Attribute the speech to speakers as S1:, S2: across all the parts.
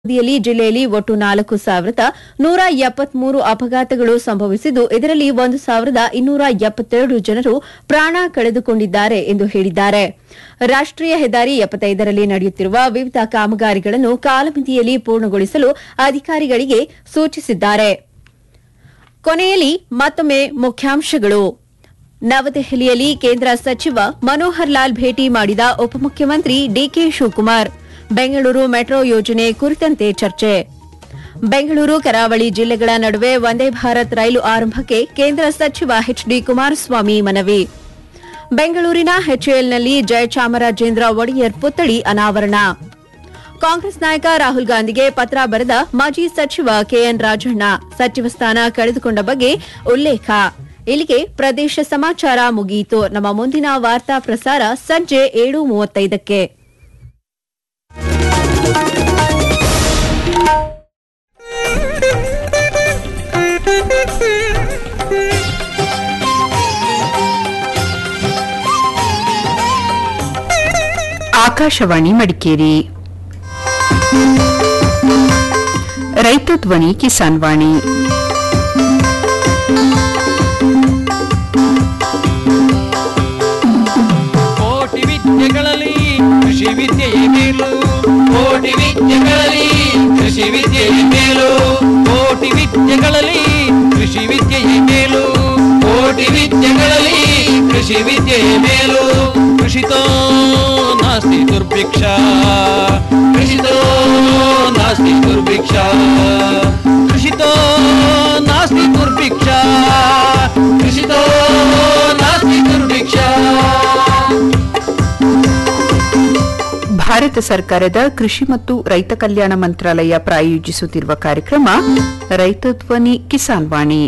S1: ಅವಧಿಯಲ್ಲಿ ಜಿಲ್ಲೆಯಲ್ಲಿ ಒಟ್ಟು ನಾಲ್ಕು ಸಾವಿರದ ನೂರ ಎಪ್ಪತ್ಮೂರು ಅಪಘಾತಗಳು ಸಂಭವಿಸಿದ್ದು ಇದರಲ್ಲಿ ಒಂದು ಸಾವಿರದ ಇನ್ನೂರ ಎಪ್ಪತ್ತೆರಡು ಜನರು ಪ್ರಾಣ ಕಳೆದುಕೊಂಡಿದ್ದಾರೆ ಎಂದು ಹೇಳಿದ್ದಾರೆ ರಾಷ್ಟೀಯ ಹೆದ್ದಾರಿ ಎಪ್ಪತ್ತೈದರಲ್ಲಿ ನಡೆಯುತ್ತಿರುವ ವಿವಿಧ ಕಾಮಗಾರಿಗಳನ್ನು ಕಾಲಮಿತಿಯಲ್ಲಿ ಪೂರ್ಣಗೊಳಿಸಲು ಅಧಿಕಾರಿಗಳಿಗೆ ಸೂಚಿಸಿದ್ದಾರೆ ಕೊನೆಯಲ್ಲಿ ಮತ್ತೊಮ್ಮೆ ಮುಖ್ಯಾಂಶಗಳು ನವದೆಹಲಿಯಲ್ಲಿ ಕೇಂದ್ರ ಸಚಿವ ಮನೋಹರ್ ಲಾಲ್ ಭೇಟಿ ಮಾಡಿದ ಉಪಮುಖ್ಯಮಂತ್ರಿ ಡಿಕೆ ಶಿವಕುಮಾರ್ ಬೆಂಗಳೂರು ಮೆಟ್ರೋ ಯೋಜನೆ ಕುರಿತಂತೆ ಚರ್ಚೆ ಬೆಂಗಳೂರು ಕರಾವಳಿ ಜಿಲ್ಲೆಗಳ ನಡುವೆ ವಂದೇ ಭಾರತ್ ರೈಲು ಆರಂಭಕ್ಕೆ ಕೇಂದ್ರ ಸಚಿವ ಎಚ್ಡಿ ಕುಮಾರಸ್ವಾಮಿ ಮನವಿ ಬೆಂಗಳೂರಿನ ಎಚ್ಎಎಲ್ನಲ್ಲಿ ಜಯಚಾಮರಾಜೇಂದ್ರ ಒಡೆಯರ್ ಪುತ್ಥಳಿ ಅನಾವರಣ ಕಾಂಗ್ರೆಸ್ ನಾಯಕ ರಾಹುಲ್ ಗಾಂಧಿಗೆ ಪತ್ರ ಬರೆದ ಮಾಜಿ ಸಚಿವ ಕೆಎನ್ ರಾಜಣ್ಣ ಸಚಿವ ಸ್ಥಾನ ಕಳೆದುಕೊಂಡ ಬಗ್ಗೆ ಉಲ್ಲೇಖ ಇಲ್ಲಿಗೆ ಪ್ರದೇಶ ಸಮಾಚಾರ ಮುಗಿಯಿತು ನಮ್ಮ ಮುಂದಿನ ವಾರ್ತಾ ಪ್ರಸಾರ ಸಂಜೆ ಏಳು ಮೂವತ್ತೈದಕ್ಕೆ
S2: ಆಕಾಶವಾಣಿ ಮಡಿಕೇರಿ ರೈತ ಧ್ವನಿ ಕಿಸಾನ್ ವಾಣಿ
S3: ಕೋಟಿ ವಿದ್ಯೆಗಳಲ್ಲಿ ಕೃಷಿ ವಿದ್ಯೆಯೇ ಮೇಲು ಕೋಟಿ ವಿದ್ಯೆಗಳಲ್ಲಿ ಕೃಷಿ ವಿದ್ಯೆಯೇ ಮೇಲು ಕೋಟಿ ವಿದ್ಯೆಗಳಲ್ಲಿ ಕೃಷಿ ವಿದ್ಯೆಯೇ ಮೇಲು ಕೋಟಿ ವಿದ್ಯೆಗಳಲ್ಲಿ ಕೃಷಿ ವಿದ್ಯೆಯೇ ಮೇಲು ಕೃಷಿತೋ ನಾಸ್ತಿ ದುರ್ಭಿಕ್ಷ ಕೃಷಿತೋ ನಾಸ್ತಿ ದುರ್ಭಿಕ್ಷ ಕೃಷಿತೋ ನಾಸ್ತಿ ದುರ್ಭಿಕ್ಷ ಕೃಷಿತೋ ನಾಸ್ತಿ ದುರ್ಭಿಕ್ಷ
S2: ಭಾರತ ಸರ್ಕಾರದ ಕೃಷಿ ಮತ್ತು ರೈತ ಕಲ್ಯಾಣ ಮಂತ್ರಾಲಯ ಪ್ರಾಯೋಜಿಸುತ್ತಿರುವ ಕಾರ್ಯಕ್ರಮ ರೈತ ಧ್ವನಿ ಕಿಸಾನ್ ವಾಣಿ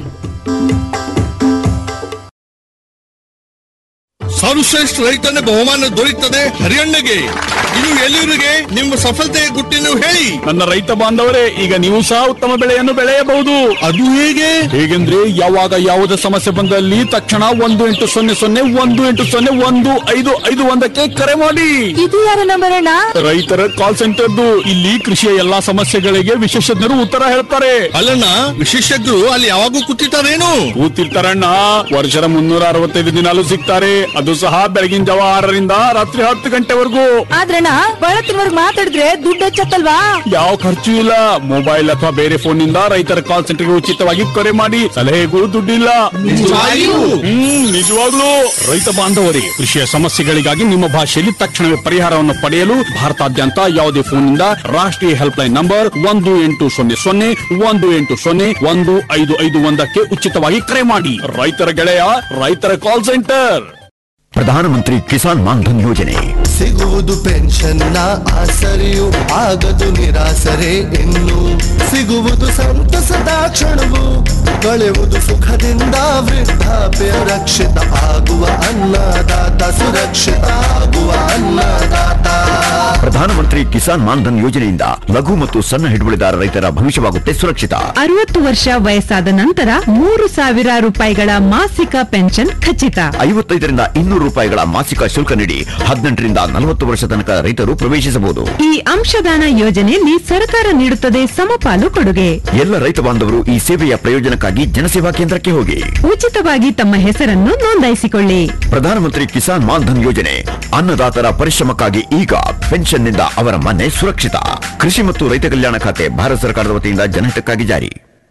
S4: ಸರ್ವಶ್ರೇಷ್ಠ ರೈತನ ಬಹುಮಾನ ದೊರೆಯುತ್ತದೆ ಹರಿಯಣ್ಣಗೆ ಇದು ಎಲ್ಲಿವರಿಗೆ ನಿಮ್ಮ ಸಫಲತೆಯ ಗುಟ್ಟಿನ ಹೇಳಿ
S5: ನನ್ನ ರೈತ ಬಾಂಧವರೇ ಈಗ ನೀವು ಸಹ ಉತ್ತಮ ಬೆಳೆಯನ್ನು ಬೆಳೆಯಬಹುದು
S4: ಅದು ಹೇಗೆ
S5: ಹೇಗೆಂದ್ರೆ ಯಾವಾಗ ಯಾವುದೇ ಸಮಸ್ಯೆ ಬಂದಲ್ಲಿ ತಕ್ಷಣ ಒಂದು ಎಂಟು ಸೊನ್ನೆ ಸೊನ್ನೆ ಒಂದು ಎಂಟು ಸೊನ್ನೆ ಒಂದು ಐದು ಐದು ಒಂದಕ್ಕೆ ಕರೆ ಮಾಡಿ
S2: ಇದು ಯಾರ ನಂಬರ್ ಅಣ್ಣ
S5: ರೈತರ ಕಾಲ್ ಸೆಂಟರ್ದು ಇಲ್ಲಿ ಕೃಷಿಯ ಎಲ್ಲಾ ಸಮಸ್ಯೆಗಳಿಗೆ ವಿಶೇಷಜ್ಞರು ಉತ್ತರ ಹೇಳ್ತಾರೆ
S4: ಅಲ್ಲಣ್ಣ ವಿಶೇಷಜ್ಞರು ಅಲ್ಲಿ ಯಾವಾಗೂ ಕೂತಿರ್ತಾರೇನು
S5: ಕೂತಿರ್ತಾರಣ್ಣ ವರ್ಷದ ಮುನ್ನೂರ ಅರವತ್ತೈದು ದಿನಾಲು ಸಿಗ್ತಾರೆ ಅದು ಸಹ ಬೆಳಗಿನ ಜಾವ ಆರರಿಂದ ರಾತ್ರಿ ಹತ್ತು ಗಂಟೆವರೆಗೂ
S2: ಆದ್ರಣ್ಣ ಬಳತ್ತಿನವರ್ಗ್ ಮಾತಾಡಿದ್ರೆ ದುಡ್ಡು ಹೆಚ್ಚತ್ತಲ್ವಾ
S5: ಯಾವ ಖರ್ಚು ಇಲ್ಲ ಮೊಬೈಲ್ ಅಥವಾ ಬೇರೆ ಫೋನ್ ನಿಂದ ರೈತರ ಕಾಲ್ ಸೆಂಟರ್ಗೆ ಉಚಿತವಾಗಿ ಕರೆ ಮಾಡಿ ಸಲಹೆಗೂ ದುಡ್ಡಿಲ್ಲ
S4: ನಿಜವಾಗಿಯೂ?
S5: ಹ್ಮ್ ನಿಜವಾಗ್ಲೂ ರೈತ ಬಾಂಧವರಿಗೆ ಕೃಷಿಯ ಸಮಸ್ಯೆಗಳಿಗಾಗಿ ನಿಮ್ಮ ಭಾಷೆಯಲ್ಲಿ ತಕ್ಷಣವೇ ಪರಿಹಾರವನ್ನು ಪಡೆಯಲು ಭಾರತಾದ್ಯಂತ ಯಾವುದೇ ಫೋನ್ ನಿಂದ ರಾಷ್ಟ್ರೀಯ ಹೆಲ್ಪ್ ಲೈನ್ ನಂಬರ್ ಒಂದು ಎಂಟು ಸೊನ್ನೆ ಸೊನ್ನೆ ಒಂದು ಎಂಟು ಸೊನ್ನೆ ಒಂದು ಐದು ಐದು ಒಂದಕ್ಕೆ ಉಚಿತವಾಗಿ ಕರೆ ಮಾಡಿ ರೈತರ ಗೆಳೆಯ ರೈತರ ಕಾಲ್ ಸೆಂಟರ್
S6: ಪ್ರಧಾನಮಂತ್ರಿ ಕಿಸಾನ್ ಮಾನ್ಧನ್ ಯೋಜನೆ
S7: ಸಿಗುವುದು ಪೆನ್ಷನ್ನ ಆಸರೆಯು ಆಗದು ನಿರಾಸರೆ ಇನ್ನು ಸಿಗುವುದು ಸಂತಸದ ಕ್ಷಣವು ಕಳೆಯುವುದು ಸುಖದಿಂದ ವೃದ್ಧಾಪ್ಯ ರಕ್ಷಿತ ಆಗುವ ಅನ್ನದಾತ ಸುರಕ್ಷಿತ ಆಗುವ ಅನ್ನದಾತ
S6: ಪ್ರಧಾನಮಂತ್ರಿ ಕಿಸಾನ್ ಮಾನ್ಧನ್ ಯೋಜನೆಯಿಂದ ಲಘು ಮತ್ತು ಸಣ್ಣ ಹಿಡುವಳಿದಾರ ರೈತರ ಭವಿಷ್ಯವಾಗುತ್ತೆ ಸುರಕ್ಷಿತ
S8: ಅರವತ್ತು ವರ್ಷ ವಯಸ್ಸಾದ ನಂತರ ಮೂರು ಸಾವಿರ ರೂಪಾಯಿಗಳ ಮಾಸಿಕ ಪೆನ್ಷನ್ ಖಚಿತ
S6: ಐವತ್ತೈದರಿಂದ ಇನ್ನೂರು ರೂಪಾಯಿಗಳ ಮಾಸಿಕ ಶುಲ್ಕ ನೀಡಿ ಹದಿನೆಂಟರಿಂದ ನಲವತ್ತು ವರ್ಷ ತನಕ ರೈತರು ಪ್ರವೇಶಿಸಬಹುದು
S8: ಈ ಅಂಶದಾನ ಯೋಜನೆಯಲ್ಲಿ ಸರ್ಕಾರ ನೀಡುತ್ತದೆ ಸಮಪಾಲು ಕೊಡುಗೆ
S6: ಎಲ್ಲ ರೈತ ಬಾಂಧವರು ಈ ಸೇವೆಯ ಪ್ರಯೋಜನಕ್ಕಾಗಿ ಜನಸೇವಾ ಕೇಂದ್ರಕ್ಕೆ ಹೋಗಿ
S8: ಉಚಿತವಾಗಿ ತಮ್ಮ ಹೆಸರನ್ನು ನೋಂದಾಯಿಸಿಕೊಳ್ಳಿ
S6: ಪ್ರಧಾನಮಂತ್ರಿ ಕಿಸಾನ್ ಮಾನ್ಧನ್ ಯೋಜನೆ ಅನ್ನದಾತರ ಪರಿಶ್ರಮಕ್ಕಾಗಿ ಈಗ ಪೆನ್ಷನ್ನಿಂದ ಅವರ ಮನೆ ಸುರಕ್ಷಿತ ಕೃಷಿ ಮತ್ತು ರೈತ ಕಲ್ಯಾಣ ಖಾತೆ ಭಾರತ ಸರ್ಕಾರದ ವತಿಯಿಂದ ಜನಹಿತಕ್ಕಾಗಿ ಜಾರಿ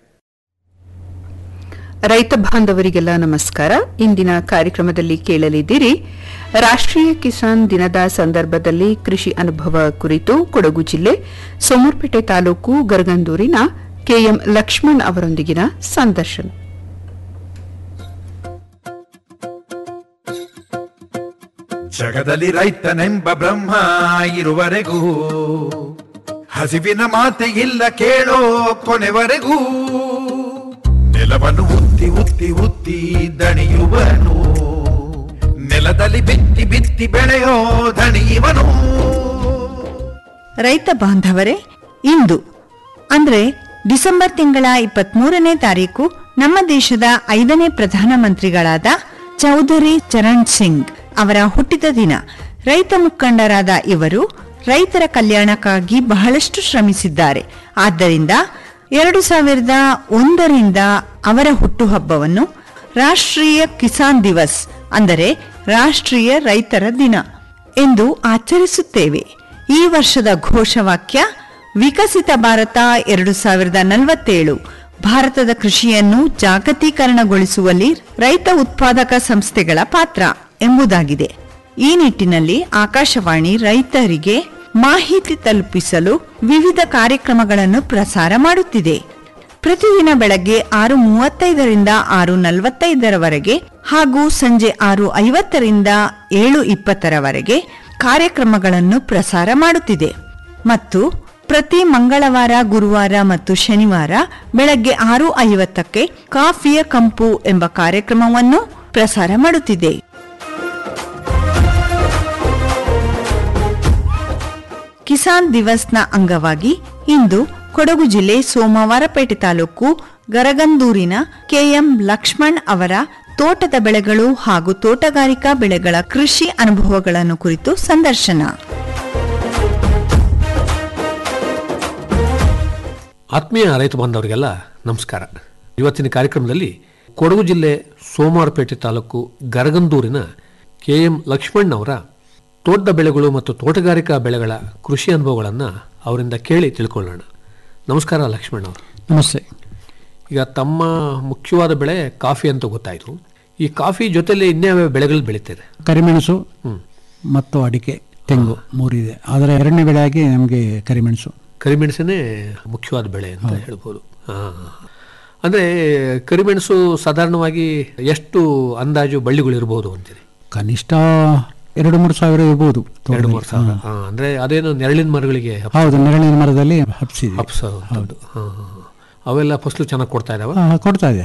S2: ರೈತ ಬಾಂಧವರಿಗೆಲ್ಲ ನಮಸ್ಕಾರ ಇಂದಿನ ಕಾರ್ಯಕ್ರಮದಲ್ಲಿ ಕೇಳಲಿದ್ದೀರಿ ರಾಷ್ಟ್ರೀಯ ಕಿಸಾನ್ ದಿನದ ಸಂದರ್ಭದಲ್ಲಿ ಕೃಷಿ ಅನುಭವ ಕುರಿತು ಕೊಡಗು ಜಿಲ್ಲೆ ಸೋಮರ್ಪೇಟೆ ತಾಲೂಕು ಗರ್ಗಂದೂರಿನ ಕೆಎಂ ಲಕ್ಷ್ಮಣ್ ಅವರೊಂದಿಗಿನ ಸಂದರ್ಶನ
S9: ಜಗದಲ್ಲಿ ರೈತನೆಂಬ ಬ್ರಹ್ಮ ಇರುವರೆಗೂ ಹಸಿವಿನ ಮಾತೆ ಇಲ್ಲ ಕೇಳೋ ಕೊನೆವರೆಗೂ ನೆಲವನ್ನು ಉತ್ತಿ ಉತ್ತಿ ಉತ್ತಿ ದಣಿಯುವನು ನೆಲದಲ್ಲಿ ಬಿತ್ತಿ ಬಿತ್ತಿ ಬೆಳೆಯೋ ದಣಿಯುವನು
S10: ರೈತ ಬಾಂಧವರೇ ಇಂದು ಅಂದ್ರೆ ಡಿಸೆಂಬರ್ ತಿಂಗಳ ಇಪ್ಪತ್ಮೂರನೇ ತಾರೀಕು ನಮ್ಮ ದೇಶದ ಐದನೇ ಪ್ರಧಾನಮಂತ್ರಿಗಳಾದ ಚೌಧರಿ ಚರಣ್ ಸಿಂಗ್ ಅವರ ಹುಟ್ಟಿದ ದಿನ ರೈತ ಮುಖಂಡರಾದ ಇವರು ರೈತರ ಕಲ್ಯಾಣಕ್ಕಾಗಿ ಬಹಳಷ್ಟು ಶ್ರಮಿಸಿದ್ದಾರೆ ಆದ್ದರಿಂದ ಎರಡು ಸಾವಿರದ ಒಂದರಿಂದ ಅವರ ಹುಟ್ಟುಹಬ್ಬವನ್ನು ರಾಷ್ಟ್ರೀಯ ಕಿಸಾನ್ ದಿವಸ್ ಅಂದರೆ ರಾಷ್ಟ್ರೀಯ ರೈತರ ದಿನ ಎಂದು ಆಚರಿಸುತ್ತೇವೆ ಈ ವರ್ಷದ ಘೋಷವಾಕ್ಯ ವಿಕಸಿತ ಭಾರತ ಎರಡು ಸಾವಿರದ ನಲವತ್ತೇಳು ಭಾರತದ ಕೃಷಿಯನ್ನು ಜಾಗತೀಕರಣಗೊಳಿಸುವಲ್ಲಿ ರೈತ ಉತ್ಪಾದಕ ಸಂಸ್ಥೆಗಳ ಪಾತ್ರ ಎಂಬುದಾಗಿದೆ ಈ ನಿಟ್ಟಿನಲ್ಲಿ ಆಕಾಶವಾಣಿ ರೈತರಿಗೆ ಮಾಹಿತಿ ತಲುಪಿಸಲು ವಿವಿಧ ಕಾರ್ಯಕ್ರಮಗಳನ್ನು ಪ್ರಸಾರ ಮಾಡುತ್ತಿದೆ ಪ್ರತಿದಿನ ಬೆಳಗ್ಗೆ ಆರು ಮೂವತ್ತೈದರಿಂದ ಆರು ನಲವತ್ತೈದರವರೆಗೆ ಹಾಗೂ ಸಂಜೆ ಆರು ಐವತ್ತರಿಂದ ಏಳು ಇಪ್ಪತ್ತರವರೆಗೆ ಕಾರ್ಯಕ್ರಮಗಳನ್ನು ಪ್ರಸಾರ ಮಾಡುತ್ತಿದೆ ಮತ್ತು ಪ್ರತಿ ಮಂಗಳವಾರ ಗುರುವಾರ ಮತ್ತು ಶನಿವಾರ ಬೆಳಗ್ಗೆ ಆರು ಐವತ್ತಕ್ಕೆ ಕಾಫಿಯ ಕಂಪು ಎಂಬ ಕಾರ್ಯಕ್ರಮವನ್ನು ಪ್ರಸಾರ ಮಾಡುತ್ತಿದೆ ಕಿಸಾನ್ ದಿವಸ್ನ ಅಂಗವಾಗಿ ಇಂದು ಕೊಡಗು ಜಿಲ್ಲೆ ಸೋಮವಾರಪೇಟೆ ತಾಲೂಕು ಗರಗಂದೂರಿನ ಕೆಎಂ ಲಕ್ಷ್ಮಣ್ ಅವರ ತೋಟದ ಬೆಳೆಗಳು ಹಾಗೂ ತೋಟಗಾರಿಕಾ ಬೆಳೆಗಳ ಕೃಷಿ ಅನುಭವಗಳನ್ನು ಕುರಿತು ಸಂದರ್ಶನ
S11: ಆತ್ಮೀಯ ರೈತ ಬಾಂಧವರಿಗೆಲ್ಲ ನಮಸ್ಕಾರ ಇವತ್ತಿನ ಕಾರ್ಯಕ್ರಮದಲ್ಲಿ ಕೊಡಗು ಜಿಲ್ಲೆ ಸೋಮವಾರಪೇಟೆ ತಾಲೂಕು ಗರಗಂದೂರಿನ ಕೆ ಎಂ ಲಕ್ಷ್ಮಣ್ ಅವರ ತೋಟದ ಬೆಳೆಗಳು ಮತ್ತು ತೋಟಗಾರಿಕಾ ಬೆಳೆಗಳ ಕೃಷಿ ಅನುಭವಗಳನ್ನು ಅವರಿಂದ ಕೇಳಿ ತಿಳ್ಕೊಳ್ಳೋಣ ನಮಸ್ಕಾರ ಲಕ್ಷ್ಮಣ್ ಅವರು
S12: ನಮಸ್ತೆ
S11: ಈಗ ತಮ್ಮ ಮುಖ್ಯವಾದ ಬೆಳೆ ಕಾಫಿ ಅಂತ ಗೊತ್ತಾಯಿತು ಈ ಕಾಫಿ ಜೊತೆಲಿ ಇನ್ಯಾವ ಬೆಳೆಗಳು ಬೆಳೀತಾರೆ
S12: ಕರಿಮೆಣಸು
S11: ಹ್ಮ್.
S12: ಮತ್ತು ಅಡಿಕೆ ತೆಂಗು ಮೂರಿದೆ ಆದರೆ ಎರಡನೇ ಬೆಳೆಯಾಗಿ ನಮಗೆ ಕರಿಮೆಣಸು
S11: ಕರಿಮೆಣಸನ್ನೇ ಮುಖ್ಯವಾದ ಬೆಳೆ ಅಂತ ಹೇಳ್ಬೋದು ಹಾ. ಅಂದ್ರೆ ಕರಿಮೆಣಸು ಸಾಧಾರಣವಾಗಿ ಎಷ್ಟು ಅಂದಾಜು ಬಳ್ಳಿಗಳು ಇರಬಹುದು ಅಂತೀರಿ
S12: ಕನಿಷ್ಠ ಎರಡು ಮೂರು ಸಾವಿರ ಇರ್ಬೋದು
S11: ಎರಡು
S12: ತೋಟದಲ್ಲಿ.
S11: ಮೂರು ಸಾವಿರ ಹಾ, ಅಂದ್ರೆ ಅದೇನು ನೆರಳಿನ ಮರಗಳಿಗೆ ಹಪ್-
S12: ಹೌದು ನೆರಳಿನ ಮರದಲ್ಲಿ ಹಬ್ಸಿದೆ
S11: ಹಬ್ಸೋವಂಥದ್ದು. ಹಾ, ಹಾ, ಹಾ. ಅವೆಲ್ಲ ಫಸಲು ಚೆನ್ನಾಗಿ ಕೊಡ್ತಾ ಇದಾವ
S12: ಆ, ಕೊಡ್ತಾ ಇದೆ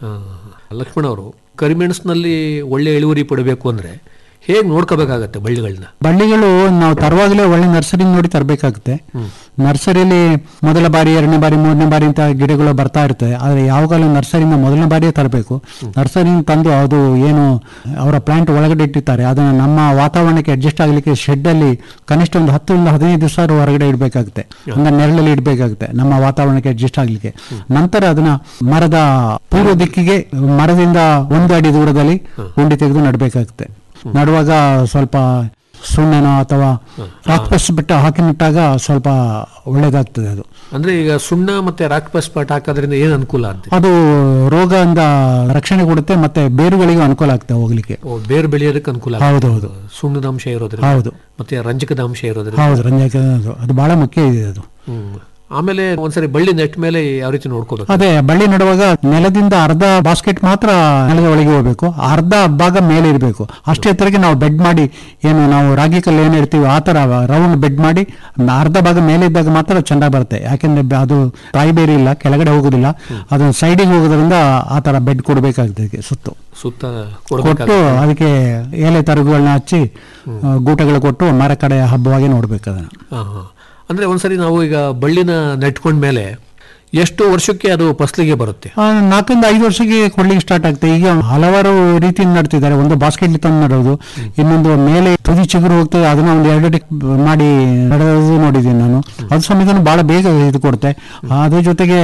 S11: ಲಕ್ಷ್ಮಣ ಅವರು ಕರಿಮೆಣಸಿನಲ್ಲಿ ಒಳ್ಳೆ ಇಳುವರಿ ಪಡಬೇಕು ಅಂದ್ರೆ ಹೇಗೆ ನೋಡ್ಕೋಬೇಕಾಗತ್ತೆ ಬಳ್ಳಿಗಳನ್ನ
S12: ಬಳ್ಳಿಗಳು ನಾವು ತರುವಾಗಲೇ ಒಳ್ಳೆ ನರ್ಸರಿ ನೋಡಿ ತರಬೇಕಾಗುತ್ತೆ ನರ್ಸರಿಯಲ್ಲಿ ಮೊದಲ ಬಾರಿ ಎರಡನೇ ಬಾರಿ ಮೂರನೇ ಬಾರಿ ಅಂತ ಗಿಡಗಳು ಬರ್ತಾ ಇರ್ತದೆ ಆದರೆ ಯಾವಾಗಲೂ ನರ್ಸರಿಯಿಂದ ಮೊದಲನೇ ಬಾರಿಯೇ ತರಬೇಕು ನರ್ಸರಿಯಿಂದ ತಂದು ಅದು ಏನು ಅವರ ಪ್ಲಾಂಟ್ ಒಳಗಡೆ ಇಟ್ಟಿರ್ತಾರೆ ಅದನ್ನು ನಮ್ಮ ವಾತಾವರಣಕ್ಕೆ ಅಡ್ಜಸ್ಟ್ ಆಗಲಿಕ್ಕೆ ಶೆಡ್ಡಲ್ಲಿ ಕನಿಷ್ಠ ಒಂದು ಹತ್ತರಿಂದ ಹದಿನೈದು ದಿವಸ ಹೊರಗಡೆ ಇಡಬೇಕಾಗುತ್ತೆ ಅಂದ್ರೆ ನೆರಳಲ್ಲಿ ಇಡಬೇಕಾಗುತ್ತೆ ನಮ್ಮ ವಾತಾವರಣಕ್ಕೆ ಅಡ್ಜಸ್ಟ್ ಆಗಲಿಕ್ಕೆ ನಂತರ ಅದನ್ನ ಮರದ ಪೂರ್ವ ದಿಕ್ಕಿಗೆ ಮರದಿಂದ ಒಂದು ಅಡಿ ದೂರದಲ್ಲಿ ಗುಂಡಿ ತೆಗೆದು ನಡಬೇಕಾಗುತ್ತೆ ನಡುವಾಗ ಸ್ವಲ್ಪ ಸುಣ್ಣನೋ ಅಥವಾ ರಾಕ್ಪಸ್ ಬಿಟ್ಟ ಹಾಕಿ ನೆಟ್ಟಾಗ ಸ್ವಲ್ಪ ಒಳ್ಳೇದಾಗ್ತದೆ ಅದು
S11: ಅಂದ್ರೆ ಈಗ ಸುಣ್ಣ ಮತ್ತೆ ರಾಕ್ ಸ್ಪಾಟ್ ಹಾಕೋದ್ರಿಂದ ಏನ್ ಅನುಕೂಲ ಅಂತ
S12: ಅದು ರೋಗದಿಂದ ರಕ್ಷಣೆ ಕೊಡುತ್ತೆ ಮತ್ತೆ ಬೇರುಗಳಿಗೂ ಅನುಕೂಲ ಆಗ್ತದೆ ಹೋಗ್ಲಿಕ್ಕೆ
S11: ಓ, ಬೇರು ಬೆಳೆಯೋದಕ್ಕೆ ಅನುಕೂಲ
S12: ಹೌದು, ಹೌದು.
S11: ಸುಣ್ಣದ ಅಂಶ ಇರೋದ್ರಿಂದ
S12: ಹೌದು.
S11: ಮತ್ತೆ ರಂಜಕದ ಅಂಶ ಇರೋದ್ರಿಂದ
S12: ಹೌದು ರಂಜಕ ಅದು- ಅದು ಬಹಳ ಮುಖ್ಯ ಇದೆ ಅದು
S11: ಹ್ಮ್. ಆಮೇಲೆ ಒಂದ್ಸರಿ ಬಳ್ಳಿ ನೆಟ್ಟ ಮೇಲೆ ಯಾವ ರೀತಿ ನೋಡ್ಕೋಬೇಕು
S12: ಅದೇ ಬಳ್ಳಿ ನಡುವಾಗ ನೆಲದಿಂದ ಅರ್ಧ ಬಾಸ್ಕೆಟ್ ಮಾತ್ರ ನೆಲದ ಒಳಗೆ ಹೋಗ್ಬೇಕು ಅರ್ಧ ಭಾಗ ಮೇಲೆ ಇರಬೇಕು ಅಷ್ಟೇ ಎತ್ತರಕ್ಕೆ ನಾವು ಬೆಡ್ ಮಾಡಿ ಏನು ನಾವು ರಾಗಿ ಕಲ್ಲು ಏನು ಇಡ್ತೀವಿ ಆ ತರ ರೌಂಡ್ ಬೆಡ್ ಮಾಡಿ ಅರ್ಧ ಭಾಗ ಮೇಲೆ ಇದ್ದಾಗ ಮಾತ್ರ ಚೆಂದ ಬರುತ್ತೆ ಯಾಕೆಂದ್ರೆ ಬ- ಅದು ತಾಯಿ ಬೇರೆ ಇಲ್ಲ ಕೆಳಗಡೆ ಹೋಗುದಿಲ್ಲ ಅದು ಸೈಡಿಗೆ ಹೋಗೋದ್ರಿಂದ ಆ ತರ ಬೆಡ್ ಕೊಡಬೇಕಾಗ್ತದೆ ಇದಕ್ಕೆ ಸುತ್ತು
S11: ಸುತ್ತ
S12: ಕೊಟ್ಟು
S11: ಕೊಡ್ಬೇಕಾಗುತ್ತೆ
S12: ಅದಕ್ಕೆ ಎಲೆ ತರಗುಗಳನ್ನ ಹಚ್ಚಿ ಆ, ಗೂಟಗಳು ಕೊಟ್ಟು ಮರ ಕಡೆ ಹಬ್ಬವಾಗಿ ನೋಡ್ಬೇಕು ಅದನ್ನ
S11: ಹಾ, ಹಾ. ಅಂದ್ರೆ ಒಂದ್ಸರಿ ನಾವು ಈಗ ಬಳ್ಳಿನ ನೆಟ್ಕೊಂಡ್ಮೇಲೆ ಎಷ್ಟು ವರ್ಷಕ್ಕೆ ಅದು ಫಸಲಿಗೆ ಬರುತ್ತೆ
S12: ಆ, ನಾಲ್ಕರಿಂದ ಐದು ವರ್ಷಕ್ಕೆ ಕೊಡ್ಲಿಕ್ಕೆ ಸ್ಟಾರ್ಟ್ ಆಗ್ತದೆ ಈಗ ಹಲವಾರು ರೀತಿಯಿಂದ ನಡ್ತಿದ್ದಾರೆ ಒಂದು ಬಾಸ್ಕೆಟ್ ತಂದು ನಡೋದು ಇನ್ನೊಂದು ಮೇಲೆ ತುದಿ ಚಿಗುರು ಹೋಗ್ತದೆ ಅದನ್ನ ಒಂದು ಎರಡು ಅಡಿ ಮಾಡಿ ನಡೆಯೋದು ನೋಡಿದ್ದೀನಿ ನಾನು ಅದು ಸಮೇತ ಬಹಳ ಬೇಗ ಇದು ಕೊಡುತ್ತೆ ಅದ್ರ ಜೊತೆಗೆ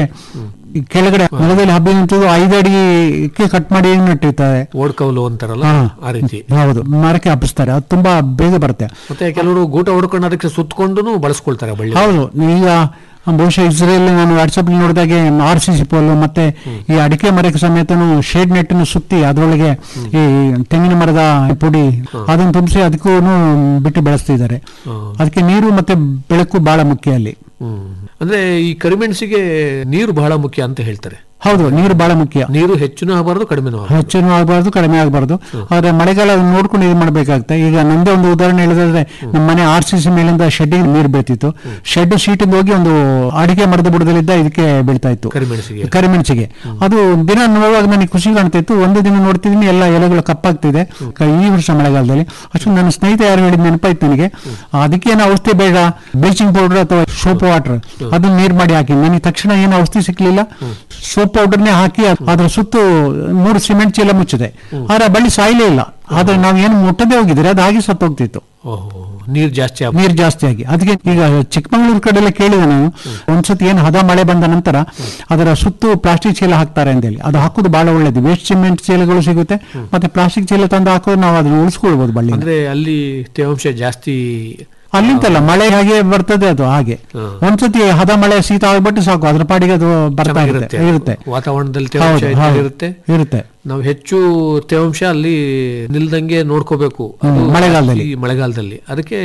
S12: ಈ ಕೆಳಗಡೆ ನೆಲದಲ್ಲಿ ಹಬ್ಬಿ ನಿಂತದ್ದು ಐದು ಅಡಿಗೆ ಕಟ್ ಮಾಡಿ ನಟ್ಟಿರ್ತಾರೆ
S11: ಓಡ್ಕೌಲು ಅಂತಾರಲ್ಲ
S12: ಹಾ.
S11: ಆ ರೀತಿ
S12: ಹೌದು ಮರಕ್ಕೆ ಹಬ್ಬಿಸ್ತಾರೆ ಅದು ತುಂಬಾ ಬೇಗ ಬರುತ್ತೆ
S11: ಮತ್ತೆ ಕೆಲವರು ಗೂಟ ಹೊಡ್ಕೊಂಡು ಅದಕ್ಕೆ ಸುತ್ತಕೊಂಡು ಬಳಸ್ಕೊಳ್ತಾರೆ ಬಳ್ಳಿ
S12: ಹೌದು ಈಗ ಬಹುಶಃ ಇಸ್ರೇಲ್ ನಾನು ವಾಟ್ಸಪ್ ನೋಡಿದಾಗೆ ಆರ್ ಸಿ ಸಿ ಪೋಲ್ ಮತ್ತೆ ಈ ಅಡಿಕೆ ಮರಕ್ಕೆ ಸಮೇತನು ಶೇಡ್ ನೆಟ್ಟನ್ನು ಸುತ್ತಿ ಅದರೊಳಗೆ ಈ ತೆಂಗಿನ ಮರದ ಪುಡಿ ಅದನ್ನು ತುಂಬಿಸಿ ಅದಕ್ಕೂ ಬಿಟ್ಟು ಬೆಳೆಸ್ತಿದ್ದಾರೆ ಅದಕ್ಕೆ ನೀರು ಮತ್ತೆ ಬೆಳಕು ಬಹಳ ಮುಖ್ಯ ಅಲ್ಲಿ
S11: ಹ್ಮ್. ಅಂದ್ರೆ ಈ ಕರಿಮೆಣಸಿಗೆ ನೀರು ಬಹಳ ಮುಖ್ಯ ಅಂತ ಹೇಳ್ತಾರೆ
S12: ಹೌದು ನೀರು ಬಹಳ ಮುಖ್ಯ
S11: ನೀರು ಹೆಚ್ಚಿನೂ ಆಗಬಾರ್ದು ಕಡಿಮೆನೂ ಆಗಬಾರ್ದು
S12: ಹೆಚ್ಚು ಆಗಬಾರ್ದು ಕಡಿಮೆ ಆಗಬಾರ್ದು ಆದ್ರೆ ಮಳೆಗಾಲ ಅದನ್ನ ನೋಡ್ಕೊಂಡು ಇದು ಮಾಡ್ಬೇಕಾಗುತ್ತೆ ಈಗ ನಂದೇ ಒಂದು ಉದಾಹರಣೆ ಹೇಳಿದ್ರೆ ನಮ್ಮ ಮನೆ ಆರ್ ಸಿ ಸಿ ಮೇಲಿಂದ ಶೆಡ್ಡಿಗೆ ನೀರು ಬೀಳ್ತಿತ್ತು ಶೆಡ್ ಶೀಟಿಂದ ಹೋಗಿ ಒಂದು ಅಡಿಕೆ ಮರದ ಬುಡದಲ್ಲಿದ್ದ ಇದಕ್ಕೆ ಬೀಳ್ತಾ ಇತ್ತು
S11: ಕರಿಮೆಣಸಿಗೆ
S12: ಕರಿಮೆಣಸಿಗೆ ಅದು ದಿನ ನೋಡುವಾಗ ನನಗೆ ಖುಷಿ ಕಾಣ್ತಾ ಇತ್ತು ಒಂದು ದಿನ ನೋಡ್ತಿದ್ದೀನಿ ಎಲ್ಲ ಎಲೆಗಳು ಕಪ್ಪಾಗ್ತಿದೆ ಕ- ಈ ವರ್ಷ ಮಳೆಗಾಲದಲ್ಲಿ ಅಷ್ಟು ನನ್ನ ಸ್ನೇಹಿತ ಯಾರು ಹೇಳಿದ ನೆನಪಾಯ್ತು ನನಗೆ ಅದಕ್ಕೆ ಏನು ಔಷಧಿ ಬೇಡ ಬ್ಲೀಚಿಂಗ್ ಪೌಡರ್ ಅಥವಾ ಸೋಪ್ ವಾಟರ್ ಅದನ್ನ ನೀರು ಮಾಡಿ ಹಾಕಿ ನನಗೆ ತಕ್ಷಣ ಏನು ಔಷಧಿ ಸಿಕ್ಲಿಲ್ಲ ಸೋಪ್ ಪೌಡರ್ನೇ ಹಾಕಿ ಅದ್ರ ಸುತ್ತು ಮೂರು ಸಿಮೆಂಟ್ ಚೀಲ ಮುಚ್ಚಿದೆ ಆದ್ರೆ ಆ ಬಳ್ಳಿ ಸಾಯ್ಲೇ ಇಲ್ಲ ಆದ್ರೆ ನಾವು ಏನು ಮುಟ್ಟದೆ ಹೋಗಿದ್ರೆ ಅದು ಹಾಗೆ ಸತ್ತೋಗ್ತಿತ್ತು
S11: ಓಹೋ ನೀರ್ ಜಾಸ್ತಿ ಆಗ್-
S12: ನೀರು ಜಾಸ್ತಿ ಆಗಿ ಅದಕ್ಕೆ ಈಗ ಚಿಕ್ಕಮಗಳೂರು ಕಡೆ ಎಲ್ಲ ಕೇಳಿದೆ ನಾನು ಒಂದ್ಸತಿ ಏನು ಹದ ಮಳೆ ಬಂದ ನಂತರ ಅದರ ಸುತ್ತು ಪ್ಲಾಸ್ಟಿಕ್ ಚೀಲ ಹಾಕ್ತಾರೆ ಅಂತೇಳಿ ಅದು ಹಾಕೋದು ಬಹಳ ಒಳ್ಳೇದು ವೇಸ್ಟ್ ಸಿಮೆಂಟ್ ಚೀಲಗಳು ಸಿಗುತ್ತೆ ಮತ್ತೆ ಪ್ಲಾಸ್ಟಿಕ್ ಚೀಲ ತಂದು ಹಾಕೋದು ನಾವು ಅದನ್ನ ಉಳಿಸ್ಕೊಳ್ಬಹುದು ಬಳ್ಳಿ
S11: ಅಂದ್ರೆ ಅಲ್ಲಿ ತೇವಾಂಶ ಜಾಸ್ತಿ
S12: ಅಲ್ಲಿಂತಲ್ಲ ಮಳೆ ಹಾಗೆ ಬರ್ತದೆ ಅದು ಹಾಗೆ ಒಂದ್ಸತಿ ಹದ ಮಳೆ ಶೀತ ಆಗ್ಬಿಟ್ಟು ಸಾಕು ಅದ್ರ ಪಾಡಿಗೆ ಅದು ಬರ್ತಾ ಇರುತ್ತೆ
S11: ಚೆನ್ನಾಗಿರುತ್ತೆ.
S12: ಇರುತ್ತೆ
S11: ವಾತಾವರಣದಲ್ಲಿ ತೇವಾಂಶ
S12: ಹೌದು,
S11: ಹೆಚ್ಚಾಗಿ
S12: ಹೌದು.
S11: ಇರುತ್ತೆ
S12: ಇರುತ್ತೆ
S11: ನಾವು ಹೆಚ್ಚು ತೇವಾಂಶ ಅಲ್ಲಿ ನಿಲ್ದಂಗೆ ನೋಡ್ಕೋಬೇಕು ಅದು
S12: ಹ್ಮ್, ಮಳೆಗಾಲದಲ್ಲಿ.
S11: ಈ ಮಳೆಗಾಲದಲ್ಲಿ ಅದಕ್ಕೆ